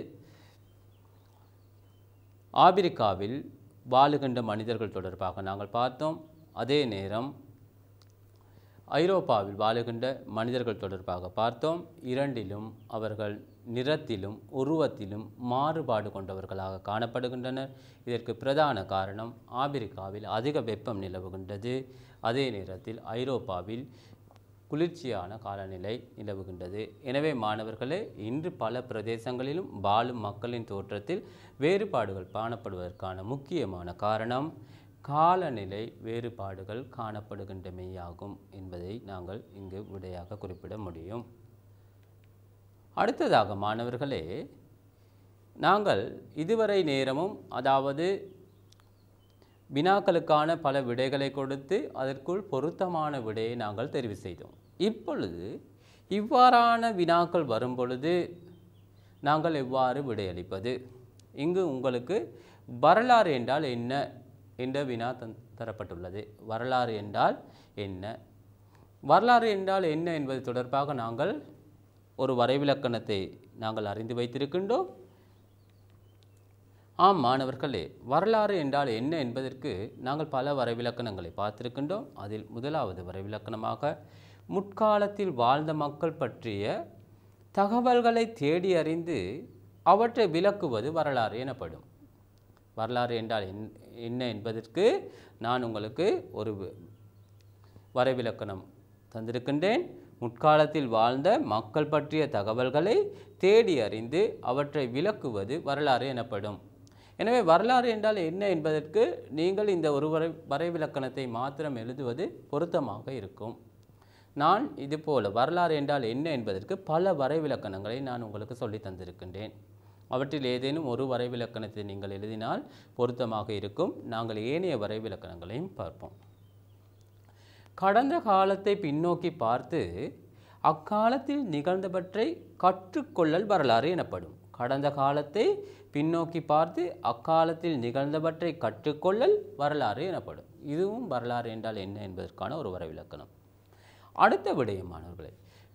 Speaker 1: ஆப்பிரிக்காவில் வாழுகின்ற மனிதர்கள் தொடர்பாக நாங்கள் பார்த்தோம் அதே நேரம் ஐரோப்பாவில் வாழுகின்ற மனிதர்கள் தொடர்பாக பார்த்தோம் இரண்டிலும் அவர்கள் நிறத்திலும் உருவத்திலும் மாறுபாடு கொண்டவர்களாக காணப்படுகின்றனர் இதற்கு பிரதான காரணம் ஆப்பிரிக்காவில் அதிக வெப்பம் நிலவுகின்றது அதே நேரத்தில் ஐரோப்பாவில் குளிர்ச்சியான காலநிலை நிலவுகின்றது எனவே மாணவர்களே இன்று பல பிரதேசங்களிலும் வாழும் மக்களின் தோற்றத்தில் வேறுபாடுகள் காணப்படுவதற்கான முக்கியமான காரணம் காலநிலை வேறுபாடுகள் காணப்படுகின்றமையாகும் என்பதை நாங்கள் இங்கு விடையாக குறிப்பிட முடியும் அடுத்ததாக மாணவர்களே நாங்கள் இதுவரை நேரமும் அதாவது வினாக்களுக்கான பல விடைகளை கொடுத்து அதற்குள் பொருத்தமான விடையை நாங்கள் தெரிவு செய்தோம் இப்பொழுது இவ்வாறான வினாக்கள் வரும் பொழுது நாங்கள் எவ்வாறு விடையளிப்பது இங்கு உங்களுக்கு வரலாறு என்றால் என்ன என்ற வினா தந் தரப்பட்டுள்ளது வரலாறு என்றால் என்ன வரலாறு என்றால் என்ன என்பது தொடர்பாக நாங்கள் ஒரு வரைவிலக்கணத்தை நாங்கள் அறிந்து வைத்திருக்கின்றோம் ஆம் மாணவர்களே வரலாறு என்றால் என்ன என்பதற்கு நாங்கள் பல வரைவிலக்கணங்களை பார்த்திருக்கின்றோம் அதில் முதலாவது வரைவிலக்கணமாக முற்காலத்தில் வாழ்ந்த மக்கள் பற்றிய தகவல்களை தேடி அறிந்து அவற்றை விளக்குவது வரலாறு எனப்படும் வரலாறு என்றால் என்- என்ன என்பதற்கு நான் உங்களுக்கு ஒரு வி- வரைவிலக்கணம் தந்திருக்கின்றேன் முற்காலத்தில் வாழ்ந்த மக்கள் பற்றிய தகவல்களை தேடி அறிந்து அவற்றை விளக்குவது வரலாறு எனப்படும் எனவே வரலாறு என்றால் என்ன என்பதற்கு நீங்கள் இந்த ஒரு வரை வரைவிலக்கணத்தை மாத்திரம் எழுதுவது பொருத்தமாக இருக்கும் நான் இதுபோல வரலாறு என்றால் என்ன என்பதற்கு பல வரைவிலக்கணங்களை நான் உங்களுக்கு சொல்லி தந்திருக்கின்றேன் அவற்றில் ஏதேனும் ஒரு வரைவிலக்கணத்தை நீங்கள் எழுதினால் பொருத்தமாக இருக்கும் நாங்கள் ஏனைய வரைவிலக்கணங்களையும் பார்ப்போம் கடந்த காலத்தை பின்னோக்கி பார்த்து அக்காலத்தில் நிகழ்ந்தவற்றை கற்றுக்கொள்ளல் வரலாறு எனப்படும் கடந்த காலத்தை பின்னோக்கி பார்த்து அக்காலத்தில் நிகழ்ந்தவற்றை கற்றுக்கொள்ளல் வரலாறு எனப்படும் இதுவும் வரலாறு என்றால் என்ன என்பதற்கான ஒரு வரைவிலக்கணம் அடுத்த விடயம் மாணவர்களே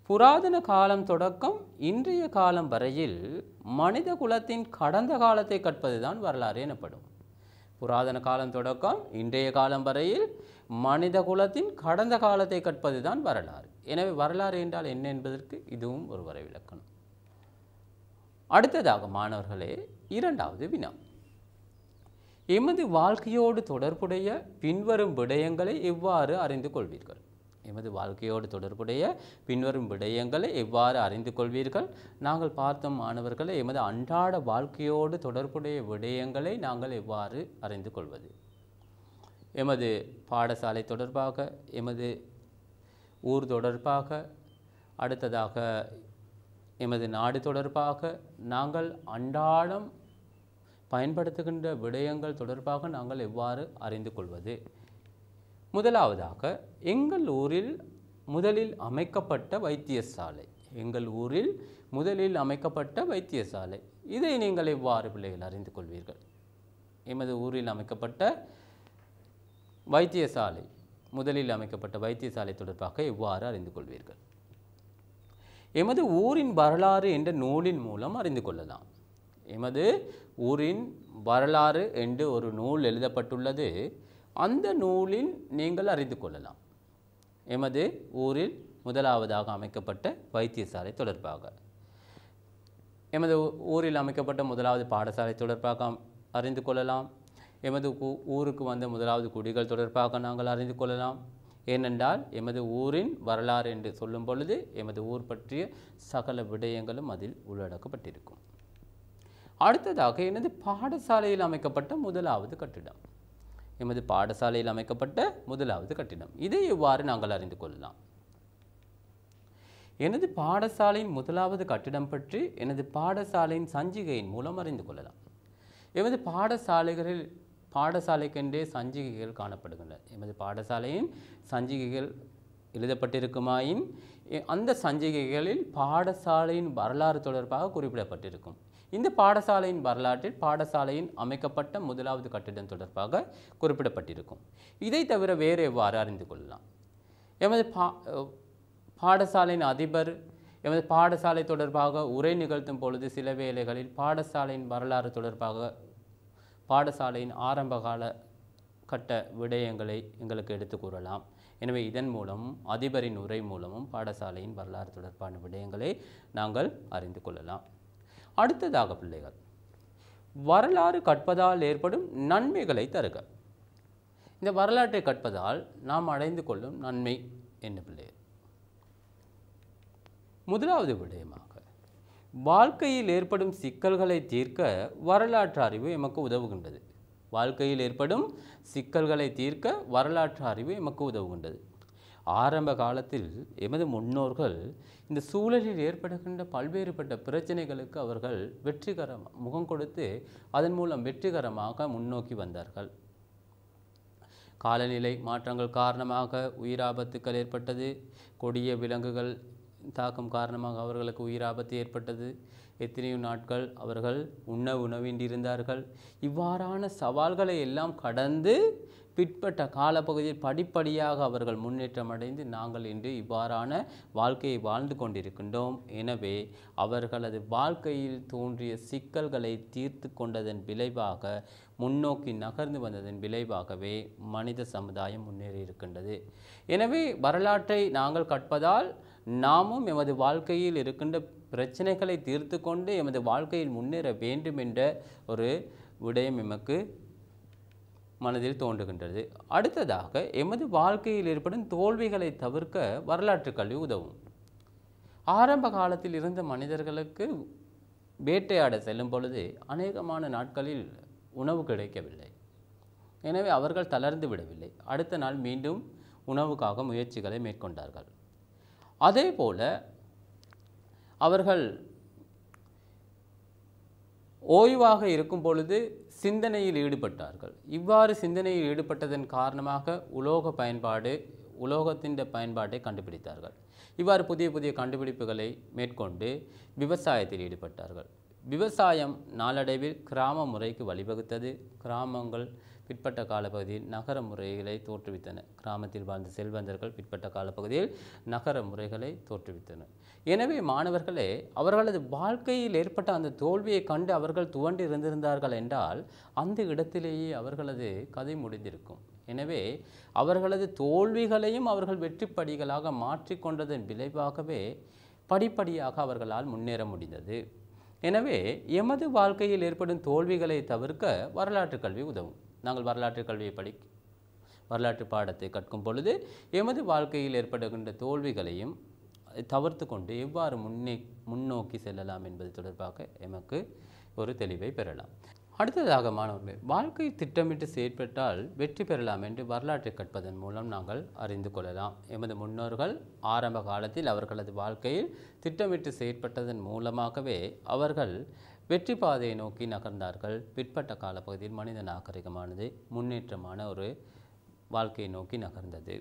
Speaker 1: புராதன காலம் தொடக்கம் இன்றைய காலம் வரையில் மனித குலத்தின் கடந்த காலத்தை கற்பதுதான் வரலாறு எனப்படும் புராதன காலம் தொடக்கம் இன்றைய காலம் வரையில் மனித குலத்தின் கடந்த காலத்தை கற்பதுதான் வரலாறு எனவே வரலாறு என்றால் என்ன என்பதற்கு இதுவும் ஒரு வரைவிலக்கணம் அடுத்ததாக மாணவர்களே இரண்டாவது வினா எமது வாழ்க்கையோடு தொடர்புடைய பின்வரும் விடயங்களை எவ்வாறு அறிந்து கொள்வீர்கள் எமது வாழ்க்கையோடு தொடர்புடைய பின்வரும் விடயங்களை எவ்வாறு அறிந்து கொள்வீர்கள் நாங்கள் பார்த்த மாணவர்களை எமது அன்றாட வாழ்க்கையோடு தொடர்புடைய விடயங்களை நாங்கள் எவ்வாறு அறிந்து கொள்வது எமது பாடசாலை தொடர்பாக எமது ஊர் தொடர்பாக அடுத்ததாக எமது நாடு தொடர்பாக நாங்கள் அன்றாடம் பயன்படுத்துகின்ற விடயங்கள் தொடர்பாக நாங்கள் எவ்வாறு அறிந்து கொள்வது முதலாவதாக எங்கள் ஊரில் முதலில் அமைக்கப்பட்ட வைத்தியசாலை எங்கள் ஊரில் முதலில் அமைக்கப்பட்ட வைத்தியசாலை இதை நீங்கள் எவ்வாறு பிள்ளைகள் அறிந்து கொள்வீர்கள் எமது ஊரில் அமைக்கப்பட்ட வைத்தியசாலை முதலில் அமைக்கப்பட்ட வைத்தியசாலை தொடர்பாக எவ்வாறு அறிந்து கொள்வீர்கள் எமது ஊரின் வரலாறு என்ற நூலின் மூலம் அறிந்து கொள்ளலாம் எமது ஊரின் வரலாறு என்று ஒரு நூல் எழுதப்பட்டுள்ளது அந்த நூலில் நீங்கள் அறிந்து கொள்ளலாம் எமது ஊரில் முதலாவதாக அமைக்கப்பட்ட வைத்தியசாலை தொடர்பாக எமது ஊ- ஊரில் அமைக்கப்பட்ட முதலாவது பாடசாலை தொடர்பாக அம்- அறிந்து கொள்ளலாம் எமது ஊ- ஊருக்கு வந்த முதலாவது குடிகள் தொடர்பாக நாங்கள் அறிந்து கொள்ளலாம் ஏனென்றால் எமது ஊரின் வரலாறு என்று சொல்லும் பொழுது எமது ஊர் பற்றிய சகல விடயங்களும் அதில் உள்ளடக்கப்பட்டிருக்கும் அடுத்ததாக எனது பாடசாலையில் அமைக்கப்பட்ட முதலாவது கட்டிடம் எமது பாடசாலையில் அமைக்கப்பட்ட முதலாவது கட்டிடம் இதை எவ்வாறு நாங்கள் அறிந்து கொள்ளலாம் எனது பாடசாலையின் முதலாவது கட்டிடம் பற்றி எனது பாடசாலையின் சஞ்சிகையின் மூலம் அறிந்து கொள்ளலாம் எமது பாடசாலைகளில் பாடசாலைக்கென்றே சஞ்சிகைகள் காணப்படுகின்றன எமது பாடசாலையின் சஞ்சிகைகள் எழுதப்பட்டிருக்குமாயின் எ- அந்த சஞ்சிகைகளில் பாடசாலையின் வரலாறு தொடர்பாக குறிப்பிடப்பட்டிருக்கும் இந்த பாடசாலையின் வரலாற்றில் பாடசாலையின் அமைக்கப்பட்ட முதலாவது கட்டிடம் தொடர்பாக குறிப்பிடப்பட்டிருக்கும் இதை தவிர வேறு எவ்வாறு அறிந்து கொள்ளலாம் எமது பா அஹ் பாடசாலையின் அதிபர் எமது பாடசாலை தொடர்பாக உரை நிகழ்த்தும் பொழுது சில வேளைகளில் பாடசாலையின் வரலாறு தொடர்பாக பாடசாலையின் ஆரம்பகால கட்ட விடயங்களை எங்களுக்கு எடுத்து கூறலாம் எனவே இதன் மூலம் அதிபரின் உரை மூலமும் பாடசாலையின் வரலாறு தொடர்பான விடயங்களை நாங்கள் அறிந்து கொள்ளலாம் அடுத்ததாக பிள்ளைகள் வரலாறு கற்பதால் ஏற்படும் நன்மைகளை தருக இந்த வரலாற்றை கற்பதால் நாம் அடைந்து கொள்ளும் நன்மை என்ன பிள்ளைகள் முதலாவது விடயமாக வாழ்க்கையில் ஏற்படும் சிக்கல்களை தீர்க்க வரலாற்று அறிவு எமக்கு உதவுகின்றது வாழ்க்கையில் ஏற்படும் சிக்கல்களை தீர்க்க வரலாற்று அறிவு எமக்கு உதவுகின்றது ஆரம்ப காலத்தில் எமது முன்னோர்கள் இந்த சூழலில் ஏற்படுகின்ற பல்வேறுபட்ட பிரச்சனைகளுக்கு அவர்கள் வெற்றிகரம் முகம் கொடுத்து அதன் மூலம் வெற்றிகரமாக முன்னோக்கி வந்தார்கள் காலநிலை மாற்றங்கள் காரணமாக உயிராபத்துக்கள் ஏற்பட்டது கொடிய விலங்குகள் தாக்கம் காரணமாக அவர்களுக்கு உயிராபத்து ஏற்பட்டது எத்தனையோ நாட்கள் அவர்கள் உண்ண உணவின்றிருந்தார்கள் இவ்வாறான சவால்களை எல்லாம் கடந்து பிற்பட்ட காலப்பகுதியில் படிப்படியாக அவர்கள் முன்னேற்றம் அடைந்து நாங்கள் இன்று இவ்வாறான வாழ்க்கையை வாழ்ந்து கொண்டிருக்கின்றோம் எனவே அவர்களது வாழ்க்கையில் தோன்றிய சிக்கல்களை தீர்த்து கொண்டதன் விளைவாக முன்னோக்கி நகர்ந்து வந்ததன் விளைவாகவே மனித சமுதாயம் முன்னேறி இருக்கின்றது எனவே வரலாற்றை நாங்கள் கற்பதால் நாமும் எமது வாழ்க்கையில் இருக்கின்ற பிரச்சனைகளை தீர்த்து கொண்டு எமது வாழ்க்கையில் முன்னேற வேண்டும் என்ற ஒரு விடயம் எமக்கு மனதில் தோன்றுகின்றது அடுத்ததாக எமது வாழ்க்கையில் ஏற்படும் தோல்விகளை தவிர்க்க வரலாற்று கல்வி உதவும் ஆரம்ப காலத்தில் இருந்த மனிதர்களுக்கு வேட்டையாட செல்லும் பொழுது அநேகமான நாட்களில் உணவு கிடைக்கவில்லை எனவே அவர்கள் தளர்ந்து விடவில்லை அடுத்த நாள் மீண்டும் உணவுக்காக முயற்சிகளை மேற்கொண்டார்கள் அதே போல அவர்கள் ஓய்வாக இருக்கும் பொழுது சிந்தனையில் ஈடுபட்டார்கள் இவ்வாறு சிந்தனையில் ஈடுபட்டதன் காரணமாக உலோக பயன்பாடு உலோகத்தின் பயன்பாட்டை கண்டுபிடித்தார்கள் இவ்வாறு புதிய புதிய கண்டுபிடிப்புகளை மேற்கொண்டு விவசாயத்தில் ஈடுபட்டார்கள் விவசாயம் நாளடைவில் கிராம முறைக்கு வழிவகுத்தது கிராமங்கள் பிற்பட்ட காலப்பகுதியில் நகர முறைகளை தோற்றுவித்தன கிராமத்தில் வாழ்ந்த செல்வந்தர்கள் பிற்பட்ட காலப்பகுதியில் நகர முறைகளை தோற்றுவித்தனர் எனவே மாணவர்களே அவர்களது வாழ்க்கையில் ஏற்பட்ட அந்த தோல்வியை கண்டு அவர்கள் துவண்டு இருந்திருந்தார்கள் என்றால் அந்த இடத்திலேயே அவர்களது கதை முடிந்திருக்கும் எனவே அவர்களது தோல்விகளையும் அவர்கள் வெற்றிப்படிகளாக மாற்றிக்கொண்டதன் விளைவாகவே படிப்படியாக அவர்களால் முன்னேற முடிந்தது எனவே எமது வாழ்க்கையில் ஏற்படும் தோல்விகளை தவிர்க்க வரலாற்று கல்வி உதவும் நாங்கள் வரலாற்று கல்வியை படி வரலாற்று பாடத்தை கற்கும் பொழுது எமது வாழ்க்கையில் ஏற்படுகின்ற தோல்விகளையும் தவிர்த்து கொண்டு எவ்வாறு முன்னே முன்னோக்கி செல்லலாம் என்பது தொடர்பாக எமக்கு ஒரு தெளிவை பெறலாம் அடுத்ததாக மாணவர்களே வாழ்க்கை திட்டமிட்டு செயற்பட்டால் வெற்றி பெறலாம் என்று வரலாற்றை கற்பதன் மூலம் நாங்கள் அறிந்து கொள்ளலாம் எமது முன்னோர்கள் ஆரம்ப காலத்தில் அவர்களது வாழ்க்கையில் திட்டமிட்டு செயற்பட்டதன் மூலமாகவே அவர்கள் வெற்றி பாதையை நோக்கி நகர்ந்தார்கள் பிற்பட்ட காலப்பகுதியில் மனித நாகரிகமானது முன்னேற்றமான ஒரு வாழ்க்கையை நோக்கி நகர்ந்தது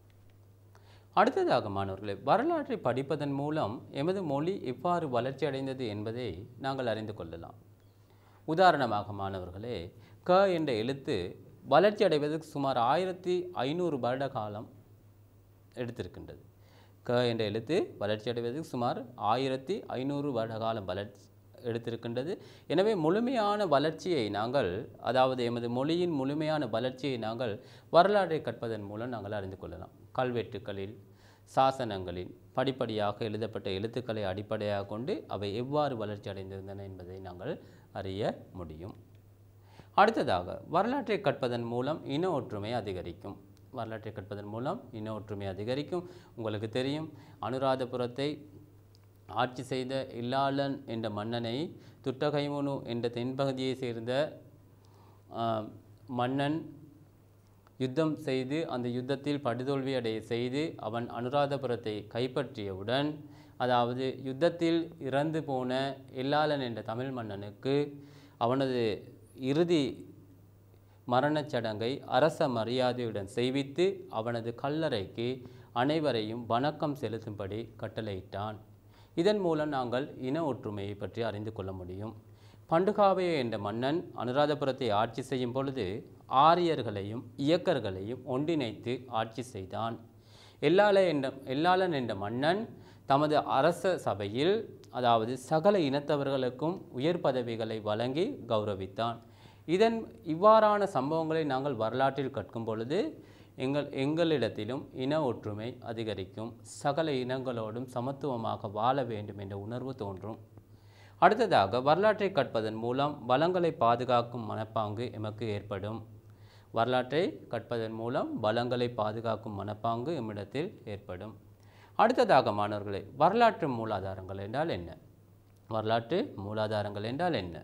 Speaker 1: அடுத்ததாக மாணவர்களே வரலாற்றை படிப்பதன் மூலம் எமது மொழி எவ்வாறு வளர்ச்சி அடைந்தது என்பதை நாங்கள் அறிந்து கொள்ளலாம் உதாரணமாக மாணவர்களே க என்ற எழுத்து வளர்ச்சி அடைவதற்கு சுமார் ஆயிரத்தி ஐநூறு வருட காலம் எடுத்திருக்கின்றது க என்ற எழுத்து வளர்ச்சி அடைவதற்கு சுமார் ஆயிரத்தி ஐநூறு வருட காலம் வளர்ச்சி எடுத்திருக்கின்றது எனவே முழுமையான வளர்ச்சியை நாங்கள் அதாவது எமது மொழியின் முழுமையான வளர்ச்சியை நாங்கள் வரலாற்றை கற்பதன் மூலம் நாங்கள் அறிந்து கொள்ளலாம் கல்வெட்டுக்களில் சாசனங்களில் படிப்படியாக எழுதப்பட்ட எழுத்துக்களை அடிப்படையாக கொண்டு அவை எவ்வாறு வளர்ச்சி அடைந்திருந்தன என்பதை நாங்கள் அறிய முடியும் அடுத்ததாக வரலாற்றை கற்பதன் மூலம் இன ஒற்றுமை அதிகரிக்கும் வரலாற்றை கற்பதன் மூலம் இன ஒற்றுமை அதிகரிக்கும் உங்களுக்கு தெரியும் அனுராதபுரத்தை ஆட்சி செய்த இல்லாளன் என்ற மன்னனை துட்டகைமுனு என்ற தென்பகுதியை சேர்ந்த ஆஹ், மன்னன் யுத்தம் செய்து அந்த யுத்தத்தில் படுதோல்வி அடைய செய்து அவன் அனுராதபுரத்தை கைப்பற்றியவுடன் அதாவது யுத்தத்தில் இறந்து போன இல்லாளன் என்ற தமிழ் மன்னனுக்கு அவனது இறுதி மரணச் சடங்கை அரச மரியாதையுடன் செய்வித்து அவனது கல்லறைக்கு அனைவரையும் வணக்கம் செலுத்தும்படி கட்டளையிட்டான் இதன் மூலம் நாங்கள் இன ஒற்றுமையை பற்றி அறிந்து கொள்ள முடியும் பண்டுகாவைய என்ற மன்னன் அனுராதபுரத்தை ஆட்சி செய்யும் பொழுது ஆரியர்களையும் இயக்கர்களையும் ஒன்றிணைத்து ஆட்சி செய்தான் எல்லாள என்ற எல்லாளன் என்ற மன்னன் தமது அரச சபையில் அதாவது சகல இனத்தவர்களுக்கும் உயர் பதவிகளை வழங்கி கௌரவித்தான் இதன் இவ்வாறான சம்பவங்களை நாங்கள் வரலாற்றில் கற்கும் பொழுது எங்கள் எங்களிடத்திலும் இன ஒற்றுமை அதிகரிக்கும் சகல இனங்களோடும் சமத்துவமாக வாழ வேண்டும் என்ற உணர்வு தோன்றும் அடுத்ததாக வரலாற்றை கற்பதன் மூலம் வளங்களை பாதுகாக்கும் மனப்பாங்கு எமக்கு ஏற்படும் வரலாற்றை கற்பதன் மூலம் வளங்களை பாதுகாக்கும் மனப்பாங்கு எம்மிடத்தில் ஏற்படும் அடுத்ததாக மாணவர்களே வரலாற்று மூலாதாரங்கள் என்றால் என்ன வரலாற்று மூலாதாரங்கள் என்றால் என்ன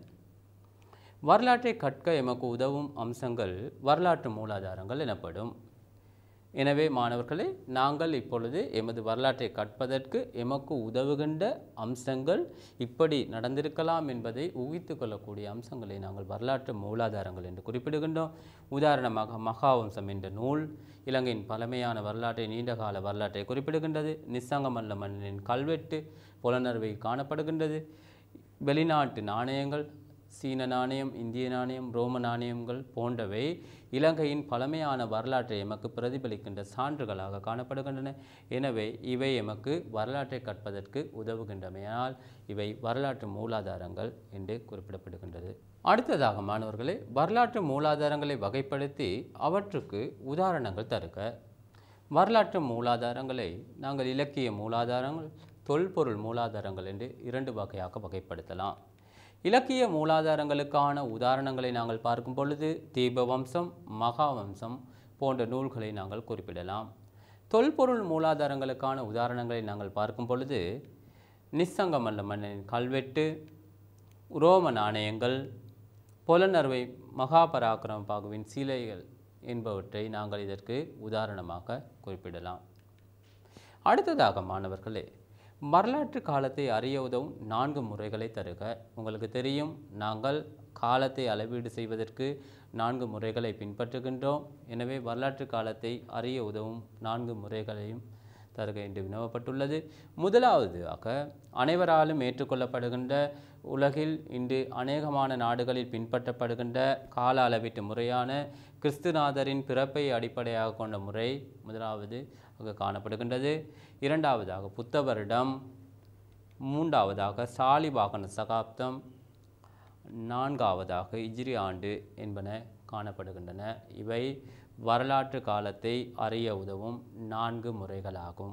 Speaker 1: வரலாற்றை கற்க எமக்கு உதவும் அம்சங்கள் வரலாற்று மூலாதாரங்கள் எனப்படும் எனவே மாணவர்களே நாங்கள் இப்பொழுது எமது வரலாற்றை கற்பதற்கு எமக்கு உதவுகின்ற அம்சங்கள் இப்படி நடந்திருக்கலாம் என்பதை ஊகித்து கொள்ளக்கூடிய அம்சங்களை நாங்கள் வரலாற்று மூலாதாரங்கள் என்று குறிப்பிடுகின்றோம் உதாரணமாக மகாவம்சம் என்ற நூல் இலங்கையின் பழமையான வரலாற்றை நீண்டகால வரலாற்றை குறிப்பிடுகின்றது நிசங்கமல்ல மன்னனின் கல்வெட்டு புலனறுவை காணப்படுகின்றது வெளிநாட்டு நாணயங்கள் சீன நாணயம் இந்திய நாணயம் ரோம நாணயங்கள் போன்றவை இலங்கையின் பழமையான வரலாற்றை எமக்கு பிரதிபலிக்கின்ற சான்றுகளாக காணப்படுகின்றன எனவே இவை எமக்கு வரலாற்றை கற்பதற்கு உதவுகின்றமையால் இவை வரலாற்று மூலாதாரங்கள் என்று குறிப்பிடப்படுகின்றது அடுத்ததாக மாணவர்களே வரலாற்று மூலாதாரங்களை வகைப்படுத்தி அவற்றுக்கு உதாரணங்கள் தருக வரலாற்று மூலாதாரங்களை நாங்கள் இலக்கிய மூலாதாரங்கள் தொல்பொருள் மூலாதாரங்கள் என்று இரண்டு வகையாக வகைப்படுத்தலாம் இலக்கிய மூலாதாரங்களுக்கான உதாரணங்களை நாங்கள் பார்க்கும் பொழுது தீபவம்சம் மகாவம்சம் போன்ற நூல்களை நாங்கள் குறிப்பிடலாம் தொல்பொருள் மூலாதாரங்களுக்கான உதாரணங்களை நாங்கள் பார்க்கும் பொழுது நிஸ்ஸங்கமல்ல மன்னனின் கல்வெட்டு உரோம நாணயங்கள் புலனறுவை மகாபராக்கிரம பாகுவின் சிலைகள் என்பவற்றை நாங்கள் இதற்கு உதாரணமாக குறிப்பிடலாம் அடுத்ததாக மாணவர்களே வரலாற்று காலத்தை அறிய உதவும் நான்கு முறைகளை தருக உங்களுக்கு தெரியும் நாங்கள் காலத்தை அளவீடு செய்வதற்கு நான்கு முறைகளை பின்பற்றுகின்றோம் எனவே வரலாற்று காலத்தை அறிய உதவும் நான்கு முறைகளையும் தருக என்று வினவப்பட்டுள்ளது முதலாவதாக அனைவராலும் ஏற்றுக்கொள்ளப்படுகின்ற உலகில் இன்று அநேகமான நாடுகளில் பின்பற்றப்படுகின்ற கால அளவீட்டு முறையான கிறிஸ்துநாதரின் பிறப்பை அடிப்படையாக கொண்ட முறை முதலாவது அங்கு காணப்படுகின்றது இரண்டாவதாக புத்த வருடம் மூன்றாவதாக சாலிவாகன சகாப்தம் நான்காவதாக இஜ்ரி ஆண்டு என்பன காணப்படுகின்றன இவை வரலாற்று காலத்தை அறிய உதவும் நான்கு முறைகளாகும்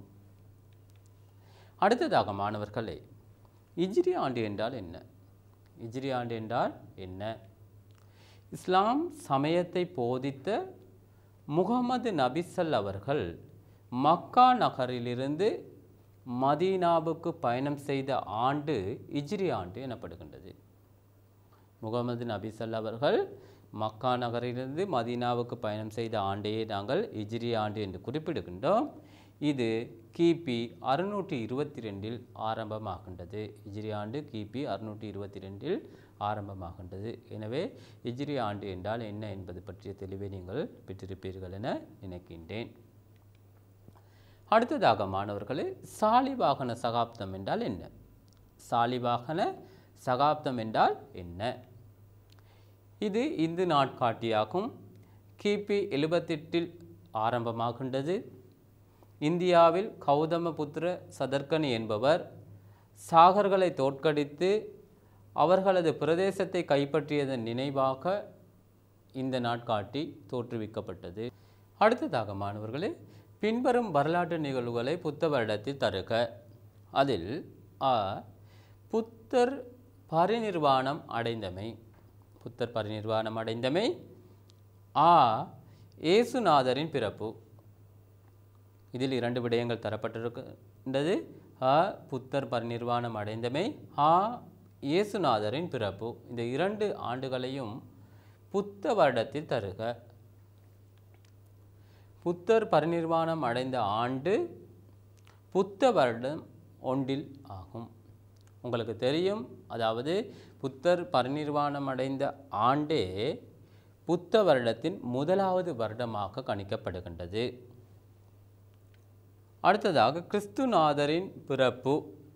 Speaker 1: அடுத்ததாக மாணவர்களே இஜ்ரி ஆண்டு என்றால் என்ன இஜ்ரி ஆண்டு என்றால் என்ன இஸ்லாம் சமயத்தை போதித்த முகமது நபிசல் அவர்கள் மக்கா நகரிலிருந்து மதீனாவுக்கு பயணம் செய்த ஆண்டு இஜ்ரி ஆண்டு எனப்படுகின்றது முகமது நபிசல் அவர்கள் மக்கா நகரிலிருந்து மதீனாவுக்கு பயணம் செய்த ஆண்டையே நாங்கள் இஜ்ரி ஆண்டு என்று குறிப்பிடுகின்றோம் இது கிபி அறுநூற்றி இருபத்தி ரெண்டில் ஆரம்பமாகின்றது இஜ்ரி ஆண்டு கிபி அறுநூற்றி இருபத்தி ரெண்டில் ஆரம்பமாகின்றது எனவே இஜ்ரி ஆண்டு என்றால் என்ன என்பது பற்றிய தெளிவை நீங்கள் பெற்றிருப்பீர்கள் என நினைக்கின்றேன் அடுத்ததாக மாணவர்களே சாலிவாகன சகாப்தம் என்றால் என்ன சாலிவாகன சகாப்தம் என்றால் என்ன இது இந்து நாட்காட்டியாகும் கிபி எழுபத்தெட்டில் ஆரம்பமாகின்றது இந்தியாவில் கௌதமபுத்திர சதர்கனி என்பவர் சாகர்களை தோற்கடித்து அவர்களது பிரதேசத்தை கைப்பற்றியதன் நினைவாக இந்த நாட்காட்டி தோற்றுவிக்கப்பட்டது அடுத்ததாக மாணவர்களே பின்வரும் வரலாற்று நிகழ்வுகளை புத்த வருடத்தில் தருக அதில் அ புத்தர் பரிநிர்வாணம் அடைந்தமை புத்தர் பரிநிர்வாணம் அடைந்தமை ஆ இயேசுநாதரின் பிறப்பு இதில் இரண்டு விடயங்கள் தரப்பட்டிருக்கின்றது அ புத்தர் பரிநிர்வாணம் அடைந்தமை ஆ இயேசுநாதரின் பிறப்பு இந்த இரண்டு ஆண்டுகளையும் புத்த வருடத்தில் தருக புத்தர் பரிநிர்வாணம் அடைந்த ஆண்டு புத்த வருடம் ஒன்றில் ஆகும் உங்களுக்கு தெரியும் அதாவது புத்தர் பரிநிர்வாணம் அடைந்த ஆண்டே புத்த வருடத்தின் முதலாவது வருடமாக கணிக்கப்படுகின்றது அடுத்ததாக கிறிஸ்துநாதரின் பிறப்பு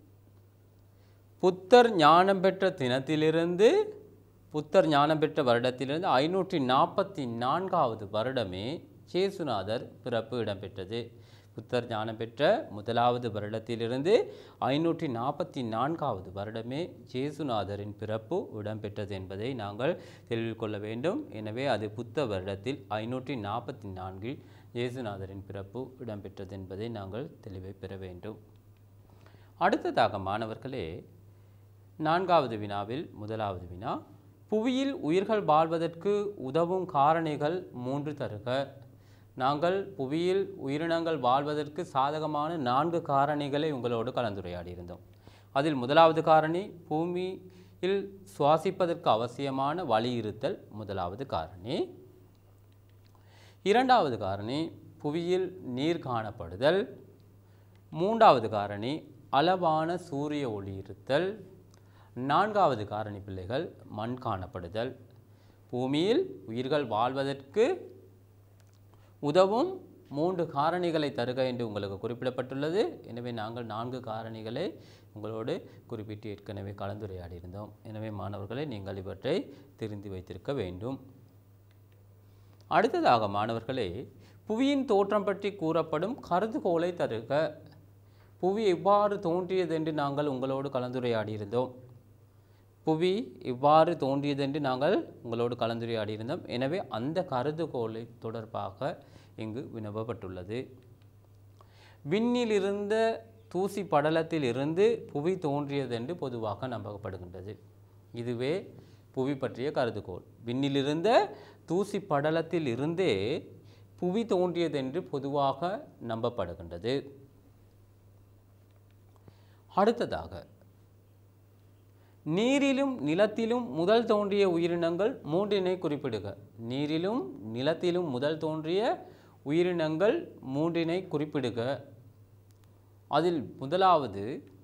Speaker 1: புத்தர் ஞானம் பெற்ற தினத்திலிருந்து புத்தர் ஞானம் பெற்ற வருடத்திலிருந்து ஐநூற்றி நாற்பத்தி நான்காவது வருடமே சேசுநாதர் பிறப்பு இடம்பெற்றது புத்தர் ஞானம் பெற்ற முதலாவது வருடத்திலிருந்து ஐநூற்றி நாற்பத்தி நான்காவது வருடமே ஜேசுநாதரின் பிறப்பு இடம்பெற்றது என்பதை நாங்கள் தெளிவில் கொள்ள வேண்டும் எனவே அது புத்த வருடத்தில் ஐநூற்றி நாற்பத்தி நான்கில் ஜேசுநாதரின் பிறப்பு இடம்பெற்றது என்பதை நாங்கள் தெளிவை பெற வேண்டும் அடுத்ததாக மாணவர்களே நான்காவது வினாவில் முதலாவது வினா புவியில் உயிர்கள் வாழ்வதற்கு உதவும் காரணிகள் மூன்று தருக நாங்கள் புவியில் உயிரினங்கள் வாழ்வதற்கு சாதகமான நான்கு காரணிகளை உங்களோடு கலந்துரையாடியிருந்தோம் அதில் முதலாவது காரணி பூமியில் சுவாசிப்பதற்கு அவசியமான வழி இருத்தல் முதலாவது காரணி இரண்டாவது காரணி புவியில் நீர் காணப்படுதல் மூன்றாவது காரணி அளவான சூரிய ஒளி இருத்தல் நான்காவது காரணி பிள்ளைகள் மண் காணப்படுதல் பூமியில் உயிர்கள் வாழ்வதற்கு உதவும் மூன்று காரணிகளை தருக என்று உங்களுக்கு குறிப்பிடப்பட்டுள்ளது எனவே நாங்கள் நான்கு காரணிகளை உங்களோடு குறிப்பிட்டு ஏற்கனவே கலந்துரையாடியிருந்தோம் எனவே மாணவர்களை நீங்கள் இவற்றை தெரிந்து வைத்திருக்க வேண்டும் அடுத்ததாக மாணவர்களே புவியின் தோற்றம் பற்றி கூறப்படும் கருதுகோளை தருக புவி எவ்வாறு தோன்றியது என்று நாங்கள் உங்களோடு கலந்துரையாடியிருந்தோம் புவி இவ்வாறு தோன்றியதென்று நாங்கள் உங்களோடு கலந்துரையாடியிருந்தோம் எனவே அந்த கருதுகோளை தொடர்பாக இங்கு வினவப்பட்டுள்ளது விண்ணிலிருந்த தூசி படலத்தில் இருந்து புவி தோன்றியதென்று பொதுவாக நம்பப்படுகின்றது இதுவே புவி பற்றிய கருதுகோள் விண்ணிலிருந்த தூசி படலத்தில் இருந்தே புவி தோன்றியதென்று பொதுவாக நம்பப்படுகின்றது அடுத்ததாக நீரிலும் நிலத்திலும் முதல் தோன்றிய உயிரினங்கள் மூன்றினை குறிப்பிடுக நீரிலும் நிலத்திலும் முதல் தோன்றிய உயிரினங்கள் மூன்றினை குறிப்பிடுக அதில் முதலாவது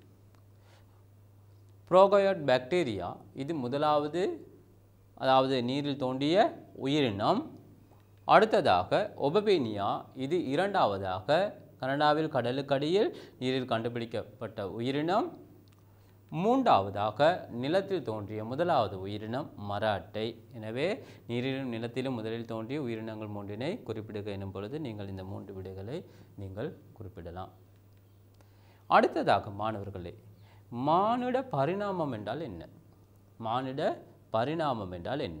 Speaker 1: ப்ரோகயோட் பாக்டீரியா இது முதலாவது அதாவது நீரில் தோன்றிய உயிரினம் அடுத்ததாக ஒபபேனியா இது இரண்டாவதாக கனடாவில் கடலுக்கடியில் நீரில் கண்டுபிடிக்கப்பட்ட உயிரினம் மூன்றாவதாக நிலத்தில் தோன்றிய முதலாவது உயிரினம் மர அட்டை எனவே நீரிலும் நிலத்திலும் முதலில் தோன்றிய உயிரினங்கள் மூன்றினை குறிப்பிடுக எனும் பொழுது நீங்கள் இந்த மூன்று விடைகளை நீங்கள் குறிப்பிடலாம் அடுத்ததாக மாணவர்களே மானிட பரிணாமம் என்றால் என்ன மானிட பரிணாமம் என்றால் என்ன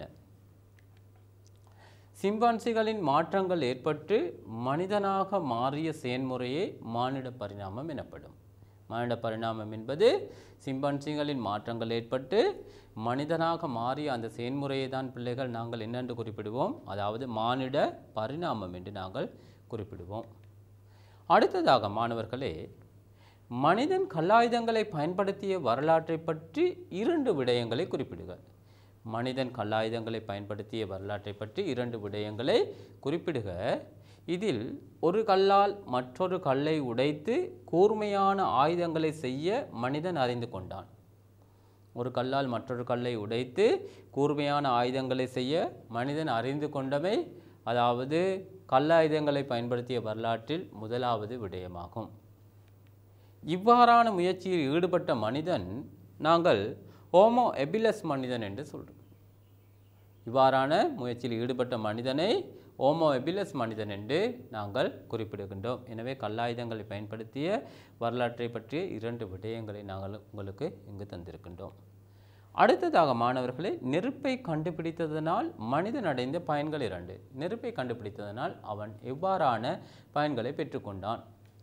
Speaker 1: சிம்பான்சிகளின் மாற்றங்கள் ஏற்பட்டு மனிதனாக மாறிய செயல்முறையே மானிட பரிணாமம் எனப்படும் மானிட பரிணாமம் என்பது சிம்பான்சிகளின் மாற்றங்கள் ஏற்பட்டு மனிதனாக மாறிய அந்த செயல்முறையை தான் பிள்ளைகள் நாங்கள் என்னென்று குறிப்பிடுவோம் அதாவது மானிட பரிணாமம் என்று நாங்கள் குறிப்பிடுவோம் அடுத்ததாக மாணவர்களே மனிதன் கல்லாயுதங்களை பயன்படுத்திய வரலாற்றை பற்றி இரண்டு விடயங்களை குறிப்பிடுக மனிதன் கல்லாயுதங்களை பயன்படுத்திய வரலாற்றை பற்றி இரண்டு விடயங்களை குறிப்பிடுக இதில் ஒரு கல்லால் மற்றொரு கல்லை உடைத்து கூர்மையான ஆயுதங்களை செய்ய மனிதன் அறிந்து கொண்டான் ஒரு கல்லால் மற்றொரு கல்லை உடைத்து கூர்மையான ஆயுதங்களை செய்ய மனிதன் அறிந்து கொண்டமை அதாவது கல்லாயுதங்களை பயன்படுத்திய வரலாற்றில் முதலாவது விடயமாகும் இவ்வாறான முயற்சியில் ஈடுபட்ட மனிதன் நாங்கள் ஹோமோ எபிலஸ் மனிதன் என்று சொல்கிறோம் இவ்வாறான முயற்சியில் ஈடுபட்ட மனிதனை ஓமோ எபிலஸ் மனிதன் என்று நாங்கள் குறிப்பிடுகின்றோம் எனவே கல்லாயுதங்களை பயன்படுத்திய வரலாற்றை பற்றிய இரண்டு விடயங்களை நாங்கள் உங்களுக்கு இங்கு தந்திருக்கின்றோம் அடுத்ததாக மாணவர்களே நெருப்பை கண்டுபிடித்ததனால் மனிதன் அடைந்த பயன்கள் இரண்டு நெருப்பை கண்டுபிடித்ததனால் அவன் எவ்வாறான பயன்களை பெற்றுக்கொண்டான்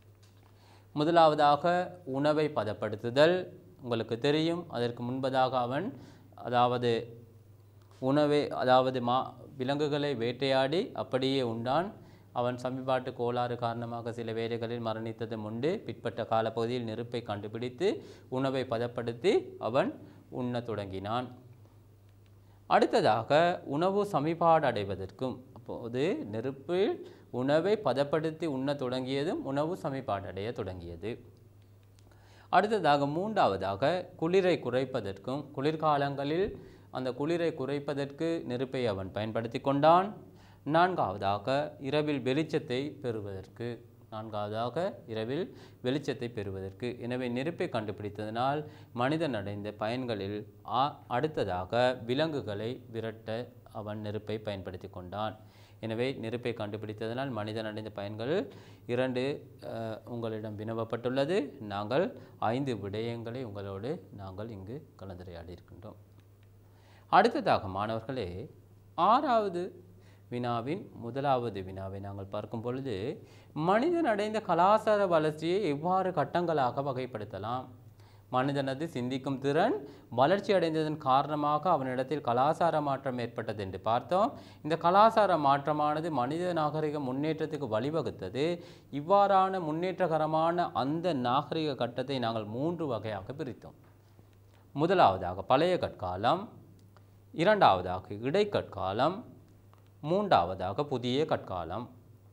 Speaker 1: முதலாவதாக உணவை பதப்படுத்துதல் உங்களுக்கு தெரியும் அதற்கு முன்பதாக அவன் அதாவது உணவை அதாவது மா விலங்குகளை வேட்டையாடி அப்படியே உண்டான் அவன் சமிபாட்டு கோளாறு காரணமாக சில வேலைகளில் மரணித்ததும் உண்டு பிற்பட்ட காலப்பகுதியில் நெருப்பை கண்டுபிடித்து உணவை பதப்படுத்தி அவன் உண்ணத் தொடங்கினான் அடுத்ததாக உணவு சமிபாடு அடைவதற்கும் அப்போது நெருப்பில் உணவை பதப்படுத்தி உண்ணத் தொடங்கியதும் உணவு சமிபாடு அடைய தொடங்கியது அடுத்ததாக மூன்றாவதாக குளிரை குறைப்பதற்கும் குளிர்காலங்களில் அந்த குளிரை குறைப்பதற்கு நெருப்பை அவன் பயன்படுத்தி கொண்டான் நான்காவதாக இரவில் வெளிச்சத்தை பெறுவதற்கு நான்காவதாக இரவில் வெளிச்சத்தை பெறுவதற்கு எனவே நெருப்பை கண்டுபிடித்ததனால் மனிதன் அடைந்த பயன்களில் ஆ- அடுத்ததாக விலங்குகளை விரட்ட அவன் நெருப்பை பயன்படுத்தி கொண்டான் எனவே நெருப்பை கண்டுபிடித்ததனால் மனிதன் அடைந்த பயன்கள் இரண்டு அஹ், உங்களிடம் வினவப்பட்டுள்ளது நாங்கள் ஐந்து விடயங்களை உங்களோடு நாங்கள் இங்கு கலந்துரையாடி இருக்கின்றோம் அடுத்ததாக மாணவர்களே ஆறாவது வினாவின் முதலாவது வினாவை நாங்கள் பார்க்கும் பொழுது மனிதன் அடைந்த கலாச்சார வளர்ச்சியை எவ்வாறு கட்டங்களாக வகைப்படுத்தலாம் மனிதனது சிந்திக்கும் திறன் வளர்ச்சி அடைந்ததன் காரணமாக அவனிடத்தில் கலாச்சார மாற்றம் ஏற்பட்டது என்று பார்த்தோம் இந்த கலாச்சார மாற்றமானது மனித நாகரிக முன்னேற்றத்துக்கு வழிவகுத்தது இவ்வாறான முன்னேற்றகரமான அந்த நாகரிக கட்டத்தை நாங்கள் மூன்று வகையாக பிரித்தோம் முதலாவதாக பழைய கற்காலம் இரண்டாவதாக இடைக்கற்காலம் மூன்றாவதாக புதிய கற்காலம்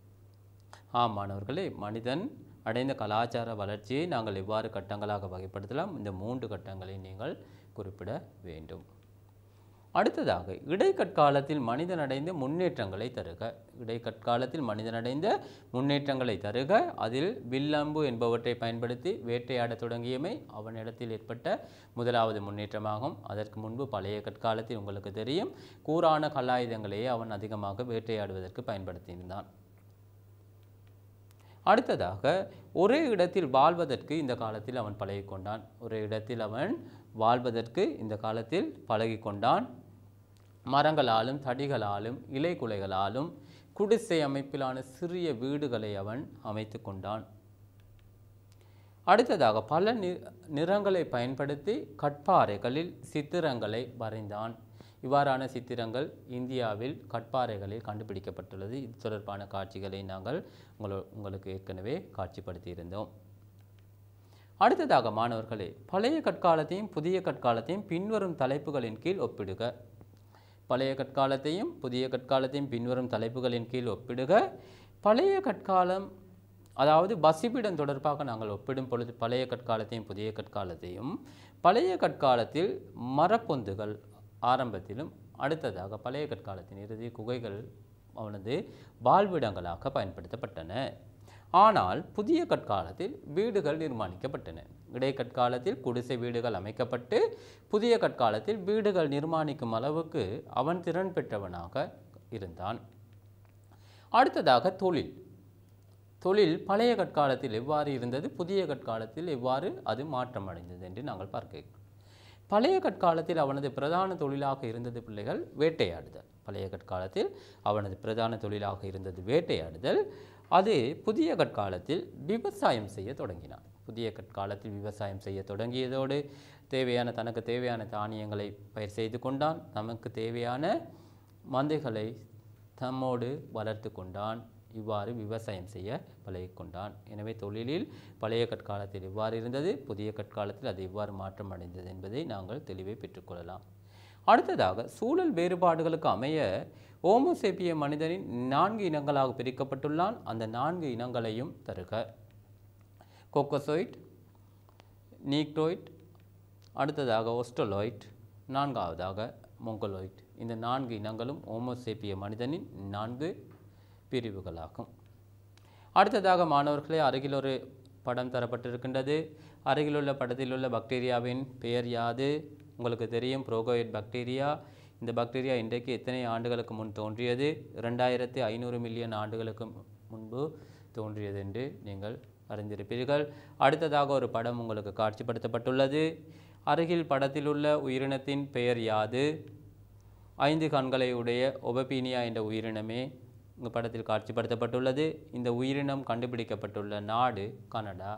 Speaker 1: ஆம் மாணவர்களே மனிதன் அடைந்த கலாச்சார வளர்ச்சியை நாங்கள் எவ்வாறு கட்டங்களாக வகைப்படுத்தலாம் இந்த மூன்று கட்டங்களை நீங்கள் குறிப்பிட வேண்டும் அடுத்ததாக இடைக்கற்காலத்தில் மனிதன் அடைந்த முன்னேற்றங்களை தருக இடைக்கற்காலத்தில் மனிதன் அடைந்த முன்னேற்றங்களை தருக அதில் வில்லம்பு என்பவற்றை பயன்படுத்தி வேட்டையாடத் தொடங்கியமை அவனிடத்தில் ஏற்பட்ட முதலாவது முன்னேற்றமாகும் அதற்கு முன்பு பழைய கற்காலத்தில் உங்களுக்கு தெரியும் கூரான கல்லாயுதங்களையே அவன் அதிகமாக வேட்டையாடுவதற்கு பயன்படுத்தியிருந்தான் அடுத்ததாக ஒரே இடத்தில் வாழ்வதற்கு இந்த காலத்தில் அவன் பழகிக்கொண்டான் ஒரே இடத்தில் அவன் வாழ்வதற்கு இந்த காலத்தில் பழகிக்கொண்டான் மரங்களாலும் தடிகளாலும் இலைக்குலைகளாலும் குடிசை அமைப்பிலான சிறிய வீடுகளை அவன் அமைத்து கொண்டான் அடுத்ததாக பல நி நிறங்களை பயன்படுத்தி கட்பாறைகளில் சித்திரங்களை வரைந்தான் இவ்வாறான சித்திரங்கள் இந்தியாவில் கட்பாறைகளில் கண்டுபிடிக்கப்பட்டுள்ளது இது தொடர்பான காட்சிகளை நாங்கள் உங்களோ உங்களுக்கு ஏற்கனவே காட்சிப்படுத்தியிருந்தோம் அடுத்ததாக மாணவர்களே பழைய கற்காலத்தையும் புதிய கற்காலத்தையும் பின்வரும் தலைப்புகளின் கீழ் ஒப்பிடுக பழைய கற்காலத்தையும் புதிய கற்காலத்தையும் பின்வரும் தலைப்புகளின் கீழ் ஒப்பிடுக பழைய கற்காலம் அதாவது பசிபிடம் தொடர்பாக நாங்கள் ஒப்பிடும் பொழுது பழைய கற்காலத்தையும் புதிய கற்காலத்தையும் பழைய கற்காலத்தில் மரப்பொந்துகள் ஆரம்பத்திலும் அடுத்ததாக பழைய கற்காலத்தின் இறுதி குகைகள் அவனது வாழ்விடங்களாக பயன்படுத்தப்பட்டன ஆனால் புதிய கற்காலத்தில் வீடுகள் நிர்மாணிக்கப்பட்டன இடைக்கற்காலத்தில் குடிசை வீடுகள் அமைக்கப்பட்டு புதிய கற்காலத்தில் வீடுகள் நிர்மாணிக்கும் அளவுக்கு அவன் திறன் பெற்றவனாக இருந்தான் அடுத்ததாக தொழில் தொழில் பழைய கற்காலத்தில் எவ்வாறு இருந்தது புதிய கற்காலத்தில் எவ்வாறு அது மாற்றம் அடைந்தது என்று நாங்கள் பார்க்க பழைய கற்காலத்தில் அவனது பிரதான தொழிலாக இருந்தது பிள்ளைகள் வேட்டையாடுதல் பழைய கற்காலத்தில் அவனது பிரதான தொழிலாக இருந்தது வேட்டையாடுதல் அது புதிய கற்காலத்தில் விவசாயம் செய்ய தொடங்கினான் புதிய கற்காலத்தில் விவசாயம் செய்ய தொடங்கியதோடு தேவையான தனக்கு தேவையான தானியங்களை பயிர் செய்து கொண்டான் நமக்கு தேவையான மந்தைகளை தம்மோடு வளர்த்து கொண்டான் இவ்வாறு விவசாயம் செய்ய பழகிக்கொண்டான் எனவே தொழிலில் பழைய கற்காலத்தில் எவ்வாறு இருந்தது புதிய கற்காலத்தில் அது எவ்வாறு மாற்றம் அடைந்தது என்பதை நாங்கள் தெளிவை பெற்றுக்கொள்ளலாம் அடுத்ததாக சூழல் வேறுபாடுகளுக்கு அமைய ஓமோசேப்பிய மனிதனின் நான்கு இனங்களாக பிரிக்கப்பட்டுள்ளான் அந்த நான்கு இனங்களையும் தருக கோக்கோசோயிட் நீக்டோயிட் அடுத்ததாக ஒஸ்டோலாய்ட் நான்காவதாக மொங்கலோய்ட் இந்த நான்கு இனங்களும் ஓமோசேப்பிய மனிதனின் நான்கு பிரிவுகளாகும் அடுத்ததாக மாணவர்களே அருகில் ஒரு படம் தரப்பட்டிருக்கின்றது அருகிலுள்ள படத்தில் உள்ள பாக்டீரியாவின் பெயர் யாது உங்களுக்கு தெரியும் புரோகோயிட் பாக்டீரியா இந்த பாக்டீரியா இன்றைக்கு எத்தனை ஆண்டுகளுக்கு முன் தோன்றியது ரெண்டாயிரத்தி ஐநூறு மில்லியன் ஆண்டுகளுக்கு மு- முன்பு தோன்றியது என்று நீங்கள் அறிந்திருப்பீர்கள் அடுத்ததாக ஒரு படம் உங்களுக்கு காட்சிப்படுத்தப்பட்டுள்ளது அருகில் படத்தில் உள்ள உயிரினத்தின் பெயர் யாது ஐந்து கண்களை உடைய ஒபபீனியா என்ற உயிரினமே இங்கு படத்தில் காட்சிப்படுத்தப்பட்டுள்ளது இந்த உயிரினம் கண்டுபிடிக்கப்பட்டுள்ள நாடு கனடா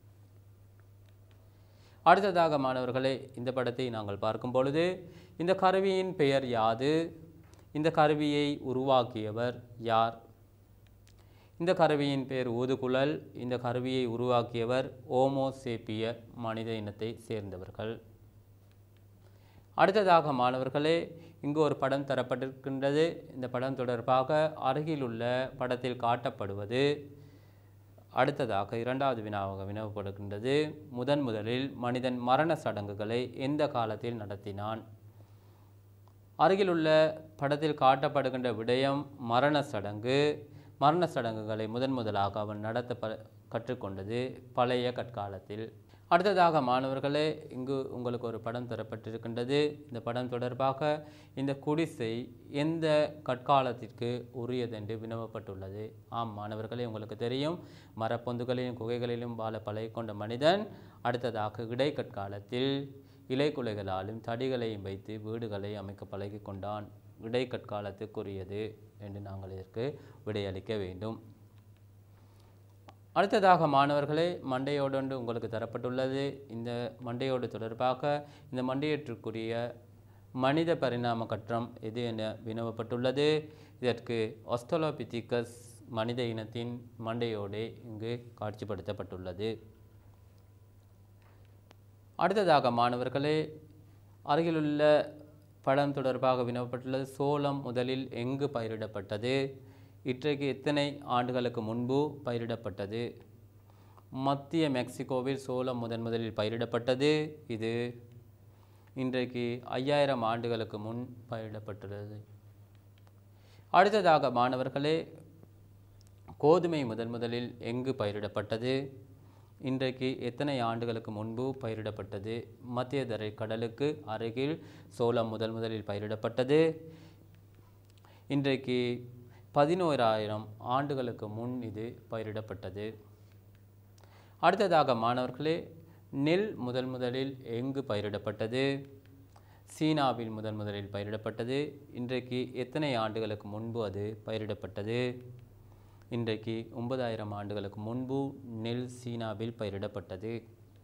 Speaker 1: அடுத்ததாக மாணவர்களே இந்த படத்தை நாங்கள் பார்க்கும் பொழுது இந்த கருவியின் பெயர் யாது இந்த கருவியை உருவாக்கியவர் யார் இந்த கருவியின் பெயர் ஊதுகுழல் இந்த கருவியை உருவாக்கியவர் ஓமோசேப்பிய மனித இனத்தை சேர்ந்தவர்கள் அடுத்ததாக மாணவர்களே இங்கு ஒரு படம் தரப்பட்டிருக்கின்றது இந்த படம் தொடர்பாக அருகிலுள்ள படத்தில் காட்டப்படுவது அடுத்ததாக இரண்டாவது வினாவாக வினவப்படுகின்றது முதன் முதலில் மனிதன் மரண சடங்குகளை எந்த காலத்தில் நடத்தினான் அருகிலுள்ள படத்தில் காட்டப்படுகின்ற விடயம் மரண சடங்கு மரண சடங்குகளை முதன் முதலாக அவன் நடத்த ப கற்றுக்கொண்டது பழைய கற்காலத்தில் அடுத்ததாக மாணவர்களே இங்கு உங்களுக்கு ஒரு படம் தரப்பட்டிருக்கின்றது இந்த படம் தொடர்பாக இந்த குடிசை எந்த கற்காலத்திற்கு உரியதென்று வினவப்பட்டுள்ளது ஆம் மாணவர்களே உங்களுக்கு தெரியும் மரப்பொந்துகளிலும் குகைகளிலும் வாழ பழகிக்கொண்ட மனிதன் அடுத்ததாக இடைக்கற்காலத்தில் இலைக்குலைகளாலும் தடிகளையும் வைத்து வீடுகளை அமைக்க பழகிக் கொண்டான் இடைக்கற்காலத்துக்குரியது என்று நாங்கள் இதற்கு விடையளிக்க வேண்டும் அடுத்ததாக மாணவர்களே மண்டையோடொன்று உங்களுக்கு தரப்பட்டுள்ளது இந்த மண்டையோடு தொடர்பாக இந்த மண்டையற்றுக்குரிய மனித பரிணாம கற்றம் எது என வினவப்பட்டுள்ளது இதற்கு ஒஸ்தலோபித்திகஸ் மனித இனத்தின் மண்டையோடே இங்கு காட்சிப்படுத்தப்பட்டுள்ளது அடுத்ததாக மாணவர்களே அருகிலுள்ள படம் தொடர்பாக வினவப்பட்டுள்ளது சோளம் முதலில் எங்கு பயிரிடப்பட்டது இன்றைக்கு எத்தனை ஆண்டுகளுக்கு முன்பு பயிரிடப்பட்டது மத்திய மெக்சிகோவில் சோளம் முதன் முதலில் பயிரிடப்பட்டது இது இன்றைக்கு ஐயாயிரம் ஆண்டுகளுக்கு முன் பயிரிடப்பட்டுள்ளது அடுத்ததாக மாணவர்களே கோதுமை முதன் முதலில் எங்கு பயிரிடப்பட்டது இன்றைக்கு எத்தனை ஆண்டுகளுக்கு முன்பு பயிரிடப்பட்டது மத்திய தரை கடலுக்கு அருகில் சோளம் முதல் முதலில் பயிரிடப்பட்டது இன்றைக்கு பதினோராயிரம் ஆண்டுகளுக்கு முன் இது பயிரிடப்பட்டது அடுத்ததாக மாணவர்களே நெல் முதல் முதலில் எங்கு பயிரிடப்பட்டது சீனாவில் முதன் முதலில் பயிரிடப்பட்டது இன்றைக்கு எத்தனை ஆண்டுகளுக்கு முன்பு அது பயிரிடப்பட்டது இன்றைக்கு ஒன்பதாயிரம் ஆண்டுகளுக்கு முன்பு நெல் சீனாவில் பயிரிடப்பட்டது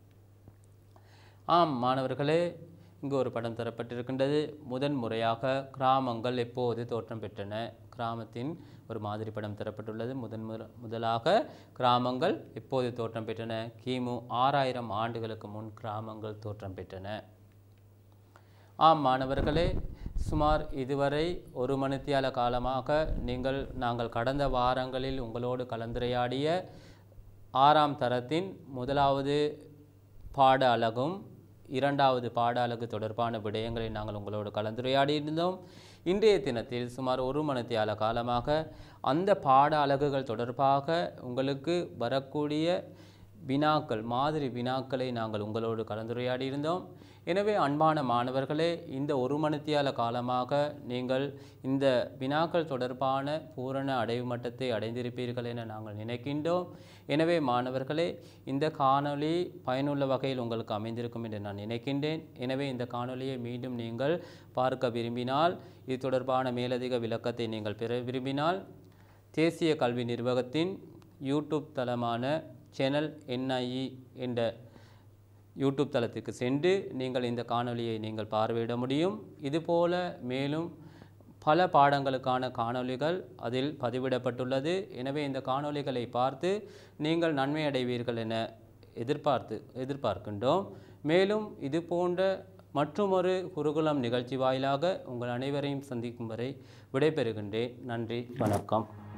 Speaker 1: ஆம் மாணவர்களே இங்கு ஒரு படம் தரப்பட்டிருக்கின்றது முதன் முறையாக கிராமங்கள் எப்போது தோற்றம் பெற்றன கிராமத்தின் ஒரு மாதிரி படம் தரப்பட்டுள்ளது முதன் முற முதலாக கிராமங்கள் எப்போது தோற்றம் பெற்றன கிமு ஆறாயிரம் ஆண்டுகளுக்கு முன் கிராமங்கள் தோற்றம் பெற்றன ஆம் மாணவர்களே சுமார் இதுவரை ஒரு மணித்தியால காலமாக நீங்கள் நாங்கள் கடந்த வாரங்களில் உங்களோடு கலந்துரையாடிய ஆறாம் தரத்தின் முதலாவது பாட அலகும் இரண்டாவது பாட அலகு தொடர்பான விடயங்களை நாங்கள் உங்களோடு கலந்துரையாடி இருந்தோம் இன்றைய தினத்தில் சுமார் ஒரு மணித்தியால காலமாக அந்த பாட அலகுகள் தொடர்பாக உங்களுக்கு வரக்கூடிய வினாக்கள் மாதிரி வினாக்களை நாங்கள் உங்களோடு கலந்துரையாடி இருந்தோம் எனவே அன்பான மாணவர்களே இந்த ஒரு மணித்தியால காலமாக நீங்கள் இந்த வினாக்கள் தொடர்பான பூரண அடைவு மட்டத்தை அடைந்திருப்பீர்கள் என நாங்கள் நினைக்கின்றோம் எனவே மாணவர்களே இந்த காணொளி பயனுள்ள வகையில் உங்களுக்கு அமைந்திருக்கும் என்று நான் நினைக்கின்றேன் எனவே இந்த காணொளியை மீண்டும் நீங்கள் பார்க்க விரும்பினால் இது தொடர்பான மேலதிக விளக்கத்தை நீங்கள் பெற விரும்பினால் தேசிய கல்வி நிர்வாகத்தின் யூடியூப் தளமான சேனல் என்ஐஇ என்ற யூடியூப் தளத்துக்கு சென்று நீங்கள் இந்த காணொளியை நீங்கள் பார்வையிட முடியும் இதுபோல மேலும் பல பாடங்களுக்கான காணொளிகள் அதில் பதிவிடப்பட்டுள்ளது எனவே இந்த காணொளிகளை பார்த்து நீங்கள் நன்மை அடைவீர்கள் என எதிர்பார்த்து எதிர்பார்க்கின்றோம் மேலும் இது போன்ற மற்றுமொரு குருகுலம் நிகழ்ச்சி வாயிலாக உங்கள் அனைவரையும் சந்திக்கும் வரை விடைபெறுகின்றேன் நன்றி வணக்கம்